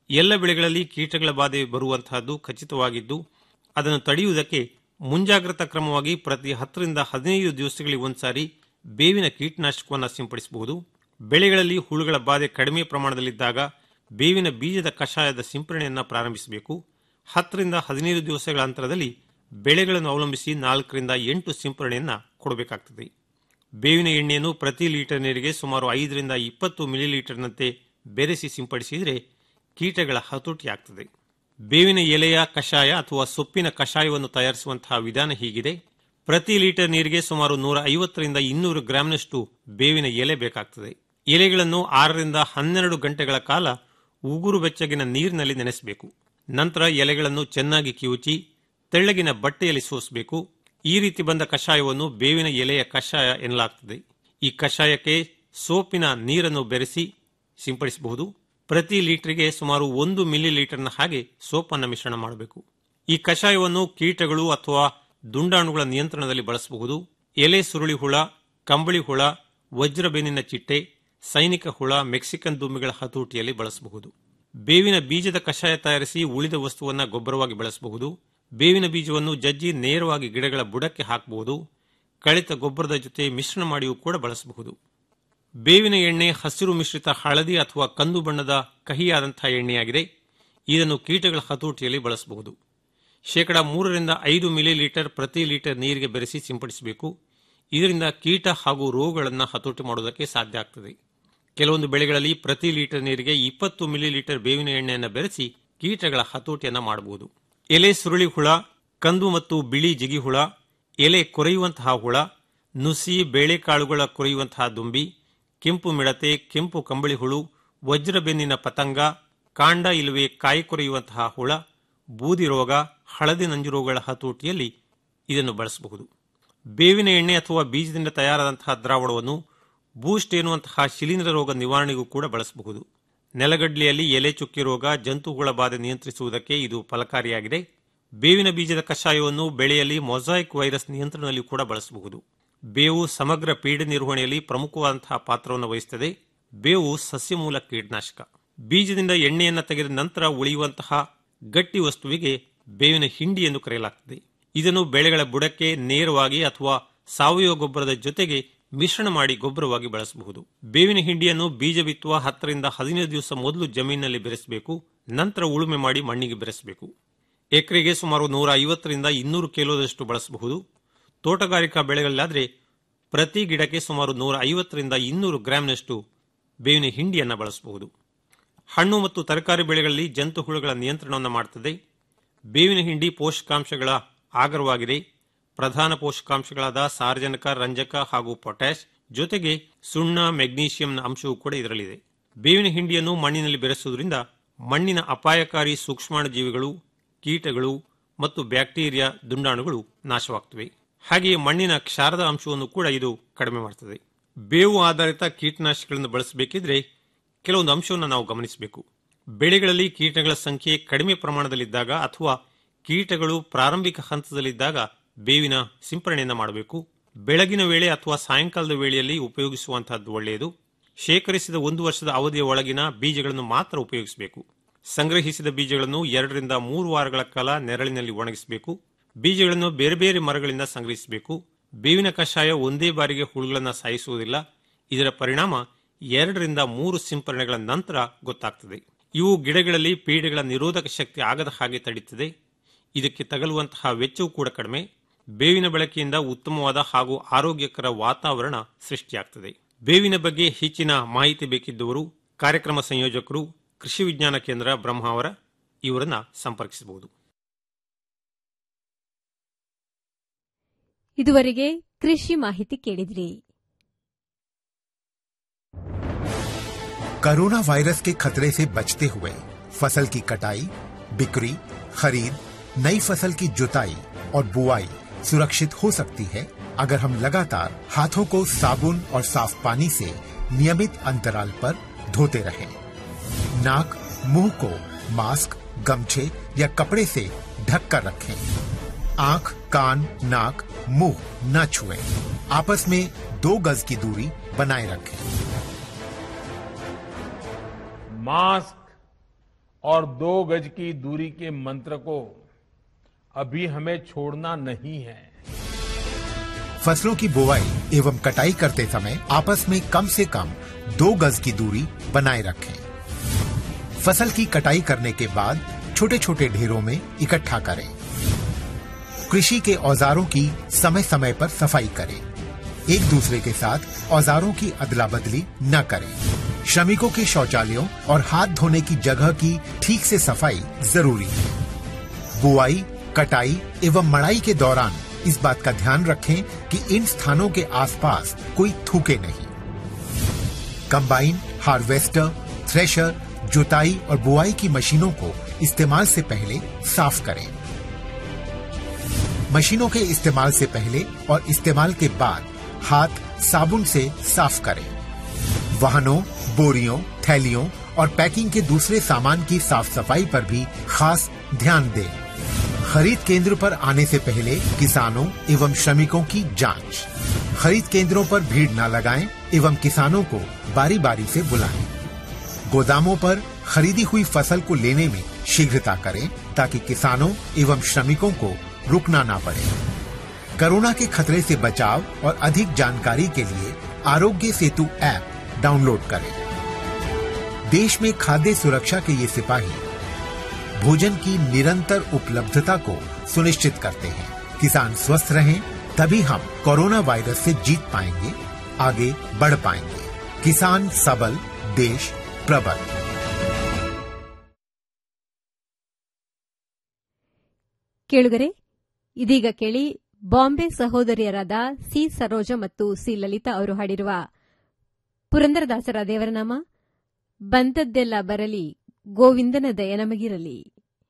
ಎಲ್ಲ ಬೆಳೆಗಳಲ್ಲಿ ಕೀಟಗಳ ಬಾಧೆ ಬರುವಂತಹದ್ದು ಖಚಿತವಾಗಿದ್ದು ಅದನ್ನು ತಡೆಯುವುದಕ್ಕೆ ಮುಂಜಾಗ್ರತಾ ಕ್ರಮವಾಗಿ ಪ್ರತಿ ಹತ್ತರಿಂದ ಹದಿನೈದು ದಿವಸಗಳಿಗೆ ಒಂದ್ಸಾರಿ ಬೇವಿನ ಕೀಟನಾಶಕವನ್ನು ಸಿಂಪಡಿಸಬಹುದು ಬೆಳೆಗಳಲ್ಲಿ ಹುಳುಗಳ ಬಾಧೆ ಕಡಿಮೆ ಪ್ರಮಾಣದಲ್ಲಿದ್ದಾಗ ಬೇವಿನ ಬೀಜದ ಕಷಾಯದ ಸಿಂಪರಣೆಯನ್ನು ಪ್ರಾರಂಭಿಸಬೇಕು ಹತ್ತರಿಂದ ಹದಿನೈದು ದಿವಸಗಳ ಅಂತರದಲ್ಲಿ ಬೆಳೆಗಳನ್ನು ಅವಲಂಬಿಸಿ ನಾಲ್ಕರಿಂದ ಎಂಟು ಸಿಂಪರಣೆಯನ್ನು ಕೊಡಬೇಕಾಗ್ತದೆ ಬೇವಿನ ಎಣ್ಣೆಯನ್ನು ಪ್ರತಿ ಲೀಟರ್ ನೀರಿಗೆ ಸುಮಾರು ಐದರಿಂದ ಇಪ್ಪತ್ತು ಮಿಲಿಲೀಟರ್ನಂತೆ ಬೆರೆಸಿ ಸಿಂಪಡಿಸಿದರೆ ಕೀಟಗಳ ಹತೋಟಿಯಾಗ್ತದೆ ಬೇವಿನ ಎಲೆಯ ಕಷಾಯ ಅಥವಾ ಸೊಪ್ಪಿನ ಕಷಾಯವನ್ನು ತಯಾರಿಸುವಂತಹ ವಿಧಾನ ಹೀಗಿದೆ ಪ್ರತಿ ಲೀಟರ್ ನೀರಿಗೆ ಸುಮಾರು ನೂರ ಐವತ್ತರಿಂದ ಇನ್ನೂರು ಗ್ರಾಂನಷ್ಟು ಬೇವಿನ ಎಲೆ ಬೇಕಾಗ್ತದೆ ಎಲೆಗಳನ್ನು ಆರರಿಂದ ಹನ್ನೆರಡು ಗಂಟೆಗಳ ಕಾಲ ಉಗುರು ಬೆಚ್ಚಗಿನ ನೀರಿನಲ್ಲಿ ನೆನೆಸಬೇಕು ನಂತರ ಎಲೆಗಳನ್ನು ಚೆನ್ನಾಗಿ ಕಿವುಚಿ ತೆಳ್ಳಗಿನ ಬಟ್ಟೆಯಲ್ಲಿ ಸೋಸಬೇಕು ಈ ರೀತಿ ಬಂದ ಕಷಾಯವನ್ನು ಬೇವಿನ ಎಲೆಯ ಕಷಾಯ ಎನ್ನಲಾಗ್ತದೆ ಈ ಕಷಾಯಕ್ಕೆ ಸೋಪಿನ ನೀರನ್ನು ಬೆರೆಸಿ ಸಿಂಪಡಿಸಬಹುದು ಪ್ರತಿ ಲೀಟರ್ಗೆ ಸುಮಾರು ಒಂದು ಮಿಲಿ ಲೀಟರ್ನ ಹಾಗೆ ಸೋಪನ್ನು ಮಿಶ್ರಣ ಮಾಡಬೇಕು ಈ ಕಷಾಯವನ್ನು ಕೀಟಗಳು ಅಥವಾ ದುಂಡಾಣುಗಳ ನಿಯಂತ್ರಣದಲ್ಲಿ ಬಳಸಬಹುದು ಎಲೆ ಸುರುಳಿ ಹುಳ ಕಂಬಳಿ ಹುಳ ವಜ್ರಬೆನ್ನಿನ ಚಿಟ್ಟೆ ಸೈನಿಕ ಹುಳ ಮೆಕ್ಸಿಕನ್ ದುಂಬಿಗಳ ಹತೋಟಿಯಲ್ಲಿ ಬಳಸಬಹುದು ಬೇವಿನ ಬೀಜದ ಕಷಾಯ ತಯಾರಿಸಿ ಉಳಿದ ವಸ್ತುವನ್ನು ಗೊಬ್ಬರವಾಗಿ ಬಳಸಬಹುದು ಬೇವಿನ ಬೀಜವನ್ನು ಜಜ್ಜಿ ನೇರವಾಗಿ ಗಿಡಗಳ ಬುಡಕ್ಕೆ ಹಾಕಬಹುದು ಕಳಿತ ಗೊಬ್ಬರದ ಜೊತೆ ಮಿಶ್ರಣ ಮಾಡಿಯೂ ಕೂಡ ಬಳಸಬಹುದು ಬೇವಿನ ಎಣ್ಣೆ ಹಸಿರು ಮಿಶ್ರಿತ ಹಳದಿ ಅಥವಾ ಕಂದು ಬಣ್ಣದ ಕಹಿಯಾದಂತಹ ಎಣ್ಣೆಯಾಗಿದೆ ಇದನ್ನು ಕೀಟಗಳ ಹತೋಟಿಯಲ್ಲಿ ಬಳಸಬಹುದು ಶೇಕಡ ಮೂರರಿಂದ ಐದು ಮಿಲಿ ಲೀಟರ್ ಪ್ರತಿ ಲೀಟರ್ ನೀರಿಗೆ ಬೆರೆಸಿ ಸಿಂಪಡಿಸಬೇಕು ಇದರಿಂದ ಕೀಟ ಹಾಗೂ ರೋಗಗಳನ್ನು ಹತೋಟಿ ಮಾಡುವುದಕ್ಕೆ ಸಾಧ್ಯ ಆಗ್ತದೆ ಕೆಲವೊಂದು ಬೆಳೆಗಳಲ್ಲಿ ಪ್ರತಿ ಲೀಟರ್ ನೀರಿಗೆ ಇಪ್ಪತ್ತು ಮಿಲಿ ಲೀಟರ್ ಬೇವಿನ ಎಣ್ಣೆಯನ್ನು ಬೆರೆಸಿ ಕೀಟಗಳ ಹತೋಟಿಯನ್ನು ಮಾಡಬಹುದು ಎಲೆ ಸುರುಳಿ ಹುಳ ಕಂದು ಮತ್ತು ಬಿಳಿ ಜಿಗಿ ಹುಳ ಎಲೆ ಕೊರೆಯುವಂತಹ ಹುಳ ನುಸಿ ಬೇಳೆಕಾಳುಗಳ ಕೊರೆಯುವಂತಹ ದುಂಬಿ ಕೆಂಪು ಮಿಡತೆ ಕೆಂಪು ಕಂಬಳಿ ಹುಳು ವಜ್ರಬೆನ್ನಿನ ಪತಂಗ ಕಾಂಡ ಇಲ್ಲವೇ ಕಾಯಿ ಕೊರೆಯುವಂತಹ ಹುಳ ಬೂದಿ ರೋಗ ಹಳದಿ ನಂಜು ರೋಗಗಳ ಹತೋಟಿಯಲ್ಲಿ ಇದನ್ನು ಬಳಸಬಹುದು ಬೇವಿನ ಎಣ್ಣೆ ಅಥವಾ ಬೀಜದಿಂದ ತಯಾರಾದಂತಹ ದ್ರಾವಣವನ್ನು ಬೂಸ್ಟ್ ಎನ್ನುವಂತಹ ಶಿಲೀಂಧ್ರ ರೋಗ ನಿವಾರಣೆಗೂ ಕೂಡ ಬಳಸಬಹುದು ನೆಲಗಡ್ಲೆಯಲ್ಲಿ ಎಲೆ ಚುಕ್ಕಿ ರೋಗ ಜಂತುಹುಳ ಬಾಧೆ ನಿಯಂತ್ರಿಸುವುದಕ್ಕೆ ಇದು ಫಲಕಾರಿಯಾಗಿದೆ ಬೇವಿನ ಬೀಜದ ಕಷಾಯವನ್ನು ಬೆಳೆಯಲ್ಲಿ ಮೊಸಾಯಿಕ್ ವೈರಸ್ ನಿಯಂತ್ರಣದಲ್ಲಿ ಕೂಡ ಬಳಸಬಹುದು ಬೇವು ಸಮಗ್ರ ಪೀಡೆ ನಿರ್ವಹಣೆಯಲ್ಲಿ ಪ್ರಮುಖವಾದಂತಹ ಪಾತ್ರವನ್ನು ವಹಿಸುತ್ತದೆ ಬೇವು ಸಸ್ಯಮೂಲ ಕೀಟನಾಶಕ ಬೀಜದಿಂದ ಎಣ್ಣೆಯನ್ನು ತೆಗೆದ ನಂತರ ಉಳಿಯುವಂತಹ ಗಟ್ಟಿ ವಸ್ತುವಿಗೆ ಬೇವಿನ ಹಿಂಡಿ ಎಂದು ಕರೆಯಲಾಗುತ್ತದೆ ಇದನ್ನು ಬೆಳೆಗಳ ಬುಡಕ್ಕೆ ನೇರವಾಗಿ ಅಥವಾ ಸಾವಯವ ಗೊಬ್ಬರದ ಜೊತೆಗೆ ಮಿಶ್ರಣ ಮಾಡಿ ಗೊಬ್ಬರವಾಗಿ ಬಳಸಬಹುದು ಬೇವಿನ ಹಿಂಡಿಯನ್ನು ಬೀಜ ಬಿತ್ತುವ ಹತ್ತರಿಂದ ಹದಿನೈದು ದಿವಸ ಮೊದಲು ಜಮೀನಿನಲ್ಲಿ ಬೆರೆಸಬೇಕು ನಂತರ ಉಳುಮೆ ಮಾಡಿ ಮಣ್ಣಿಗೆ ಬೆರೆಸಬೇಕು ಎಕರೆಗೆ ಸುಮಾರು ನೂರ ಐವತ್ತರಿಂದ ಇನ್ನೂರು ಕಿಲೋದಷ್ಟು ಬಳಸಬಹುದು ತೋಟಗಾರಿಕಾ ಬೆಳೆಗಳಲ್ಲಾದರೆ ಪ್ರತಿ ಗಿಡಕ್ಕೆ ಸುಮಾರು ನೂರ ಐವತ್ತರಿಂದ ಇನ್ನೂರು ಗ್ರಾಂನಷ್ಟು ಬೇವಿನ ಹಿಂಡಿಯನ್ನು ಬಳಸಬಹುದು ಹಣ್ಣು ಮತ್ತು ತರಕಾರಿ ಬೆಳೆಗಳಲ್ಲಿ ಜಂತು ಹುಳುಗಳ ನಿಯಂತ್ರಣವನ್ನು ಮಾಡುತ್ತದೆ ಬೇವಿನ ಹಿಂಡಿ ಪೋಷಕಾಂಶಗಳ ಆಗರವಾಗಿದೆ ಪ್ರಧಾನ ಪೋಷಕಾಂಶಗಳಾದ ಸಾರಜನಕ ರಂಜಕ ಹಾಗೂ ಪೊಟ್ಯಾಶ್ ಜೊತೆಗೆ ಸುಣ್ಣ ಮೆಗ್ನೀಷಿಯಂನ ಅಂಶವೂ ಕೂಡ ಇದರಲ್ಲಿದೆ ಬೇವಿನ ಹಿಂಡಿಯನ್ನು ಮಣ್ಣಿನಲ್ಲಿ ಬೆರೆಸುವುದರಿಂದ ಮಣ್ಣಿನ ಅಪಾಯಕಾರಿ ಸೂಕ್ಷ್ಮಾಣು ಜೀವಿಗಳು ಕೀಟಗಳು ಮತ್ತು ಬ್ಯಾಕ್ಟೀರಿಯಾ ದುಂಡಾಣುಗಳು ನಾಶವಾಗುತ್ತವೆ ಹಾಗೆಯೇ ಮಣ್ಣಿನ ಕ್ಷಾರದ ಅಂಶವನ್ನು ಕೂಡ ಇದು ಕಡಿಮೆ ಮಾಡುತ್ತದೆ ಬೇವು ಆಧಾರಿತ ಕೀಟನಾಶಕಗಳನ್ನು ಬಳಸಬೇಕಿದ್ರೆ ಕೆಲವೊಂದು ಅಂಶವನ್ನು ನಾವು ಗಮನಿಸಬೇಕು ಬೆಳೆಗಳಲ್ಲಿ ಕೀಟಗಳ ಸಂಖ್ಯೆ ಕಡಿಮೆ ಪ್ರಮಾಣದಲ್ಲಿದ್ದಾಗ ಅಥವಾ ಕೀಟಗಳು ಪ್ರಾರಂಭಿಕ ಹಂತದಲ್ಲಿದ್ದಾಗ ಬೇವಿನ ಸಿಂಪರಣೆಯನ್ನು ಮಾಡಬೇಕು ಬೆಳಗಿನ ವೇಳೆ ಅಥವಾ ಸಾಯಂಕಾಲದ ವೇಳೆಯಲ್ಲಿ ಉಪಯೋಗಿಸುವಂತಹದ್ದು ಒಳ್ಳೆಯದು ಶೇಖರಿಸಿದ ಒಂದು ವರ್ಷದ ಅವಧಿಯ ಒಳಗಿನ ಬೀಜಗಳನ್ನು ಮಾತ್ರ ಉಪಯೋಗಿಸಬೇಕು ಸಂಗ್ರಹಿಸಿದ ಬೀಜಗಳನ್ನು ಎರಡರಿಂದ ಮೂರು ವಾರಗಳ ಕಾಲ ನೆರಳಿನಲ್ಲಿ ಒಣಗಿಸಬೇಕು ಬೀಜಗಳನ್ನು ಬೇರೆ ಬೇರೆ ಮರಗಳಿಂದ ಸಂಗ್ರಹಿಸಬೇಕು ಬೇವಿನ ಕಷಾಯ ಒಂದೇ ಬಾರಿಗೆ ಹುಳುಗಳನ್ನು ಸಾಯಿಸುವುದಿಲ್ಲ ಇದರ ಪರಿಣಾಮ ಎರಡರಿಂದ ಮೂರು ಸಿಂಪರಣೆಗಳ ನಂತರ ಗೊತ್ತಾಗ್ತದೆ ಇವು ಗಿಡಗಳಲ್ಲಿ ಪೀಡೆಗಳ ನಿರೋಧಕ ಶಕ್ತಿ ಆಗದ ಹಾಗೆ ತಡೆಯುತ್ತದೆ ಇದಕ್ಕೆ ತಗಲುವಂತಹ ವೆಚ್ಚವೂ ಕೂಡ ಕಡಿಮೆ ಬೇವಿನ ಬಳಕೆಯಿಂದ ಉತ್ತಮವಾದ ಹಾಗೂ ಆರೋಗ್ಯಕರ ವಾತಾವರಣ ಸೃಷ್ಟಿಯಾಗ್ತದೆ ಬೇವಿನ ಬಗ್ಗೆ ಹೆಚ್ಚಿನ ಮಾಹಿತಿ ಬೇಕಿದ್ದವರು ಕಾರ್ಯಕ್ರಮ ಸಂಯೋಜಕರು ಕೃಷಿ ವಿಜ್ಞಾನ ಕೇಂದ್ರ ಬ್ರಹ್ಮಾವರ ಇವರನ್ನ ಸಂಪರ್ಕಿಸಬಹುದು ಇದುವರೆಗೆ ಕೃಷಿ ಮಾಹಿತಿ ಕೇಳಿದ್ರಿ कोरोना वायरस के खतरे से बचते हुए फसल की कटाई बिक्री खरीद नई फसल की जुताई और बुआई सुरक्षित हो सकती है अगर हम लगातार हाथों को साबुन और साफ पानी से नियमित अंतराल पर धोते रहें। नाक मुंह को मास्क गमछे या कपड़े से ढक कर रखें आंख कान नाक मुंह न छुएं। आपस में दो गज की दूरी बनाए रखें मास्क और दो गज की दूरी के मंत्र को अभी हमें छोड़ना नहीं है फसलों की बुवाई एवं कटाई करते समय आपस में कम से कम दो गज की दूरी बनाए रखें फसल की कटाई करने के बाद छोटे छोटे ढेरों में इकट्ठा करें कृषि के औजारों की समय समय पर सफाई करें एक दूसरे के साथ औजारों की अदला बदली न करें श्रमिकों के शौचालयों और हाथ धोने की जगह की ठीक से सफाई जरूरी है बुआई कटाई एवं मड़ाई के दौरान इस बात का ध्यान रखें कि इन स्थानों के आसपास कोई थूके नहीं कंबाइन हार्वेस्टर थ्रेशर जुताई और बुआई की मशीनों को इस्तेमाल से पहले साफ करें मशीनों के इस्तेमाल से पहले और इस्तेमाल के बाद हाथ साबुन से साफ करें वाहनों बोरियों थैलियों और पैकिंग के दूसरे सामान की साफ सफाई पर भी खास ध्यान दें खरीद केंद्र पर आने से पहले किसानों एवं श्रमिकों की जांच खरीद केंद्रों पर भीड़ न लगाएं एवं किसानों को बारी बारी से बुलाएं गोदामों पर खरीदी हुई फसल को लेने में शीघ्रता करें ताकि किसानों एवं श्रमिकों को रुकना ना पड़े कोरोना के खतरे से बचाव और अधिक जानकारी के लिए आरोग्य सेतु ऐप डाउनलोड करें देश में खाद्य सुरक्षा के ये सिपाही भोजन की निरंतर उपलब्धता को सुनिश्चित करते हैं किसान स्वस्थ रहें तभी हम कोरोना वायरस से जीत पाएंगे आगे बढ़ पाएंगे किसान सबल देश प्रबल ಕೇಳುಗರೆ ಇದೀಗ ಕೇಳಿ ಬಾಂಬೆ ಸಹೋದರಿಯರಾದ ಸಿ ಸರೋಜ ಮತ್ತು ಸಿ ಲಲಿತಾ ಅವರು ಹಾಡಿರುವ ಪುರಂದರದಾಸರ ದೇವರನಾಮ ಬಂದದ್ದೆಲ್ಲ ಬರಲಿ ಗೋವಿಂದನ ದಯ ನಮಗಿರಲಿ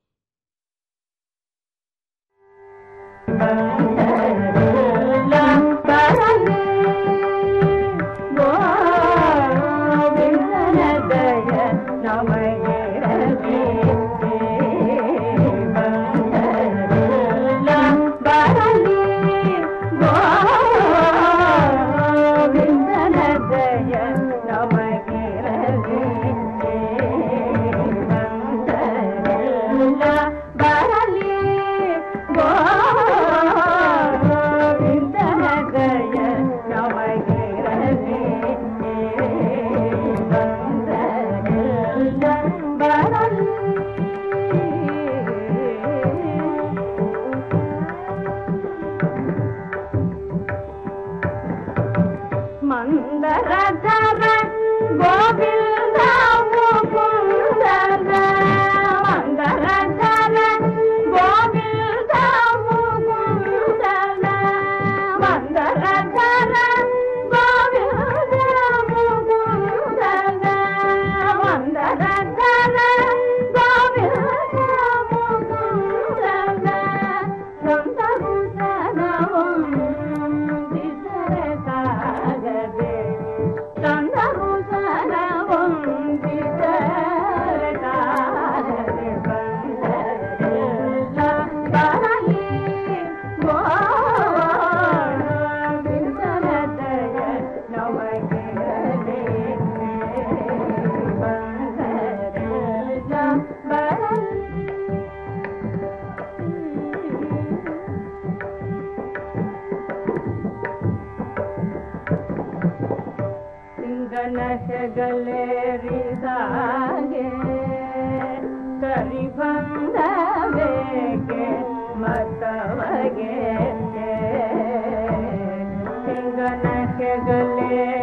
ಮಂದರಧರ ಗೋವಿಂದ ಮುಕುಂದನ ಮಂದರಧರ ಗೋವಿಂದ ಮುಕುಂದನ ಮಂದರಧರ ಗೋವಿಂದ ಮುಕುಂದನ ಮಂದರಧರ ಗೋವಿಂದ ಮುಕುಂದನ ಸಂತರುತನವಂ ದಿಸರಕಾಗದೆ ಸಂತರುತನವಂ ದಿಸರಕಾಗದೆ ಬಂದರೆಲ್ಲ ಬರಲಿ ಗೋವಿಂದನದಯ ನಮಗಿರಲಿ ಬಂದರೆಲ್ಲ ಬರಲಿ ಸಿಂಗನ ಹೆಗಲೇರಿದಾಗೆ ಕರಿ ಬಂದಬೇಕೆ ಮತವಗೆ ಸಿಂಗನ ಹೆಗಲೇ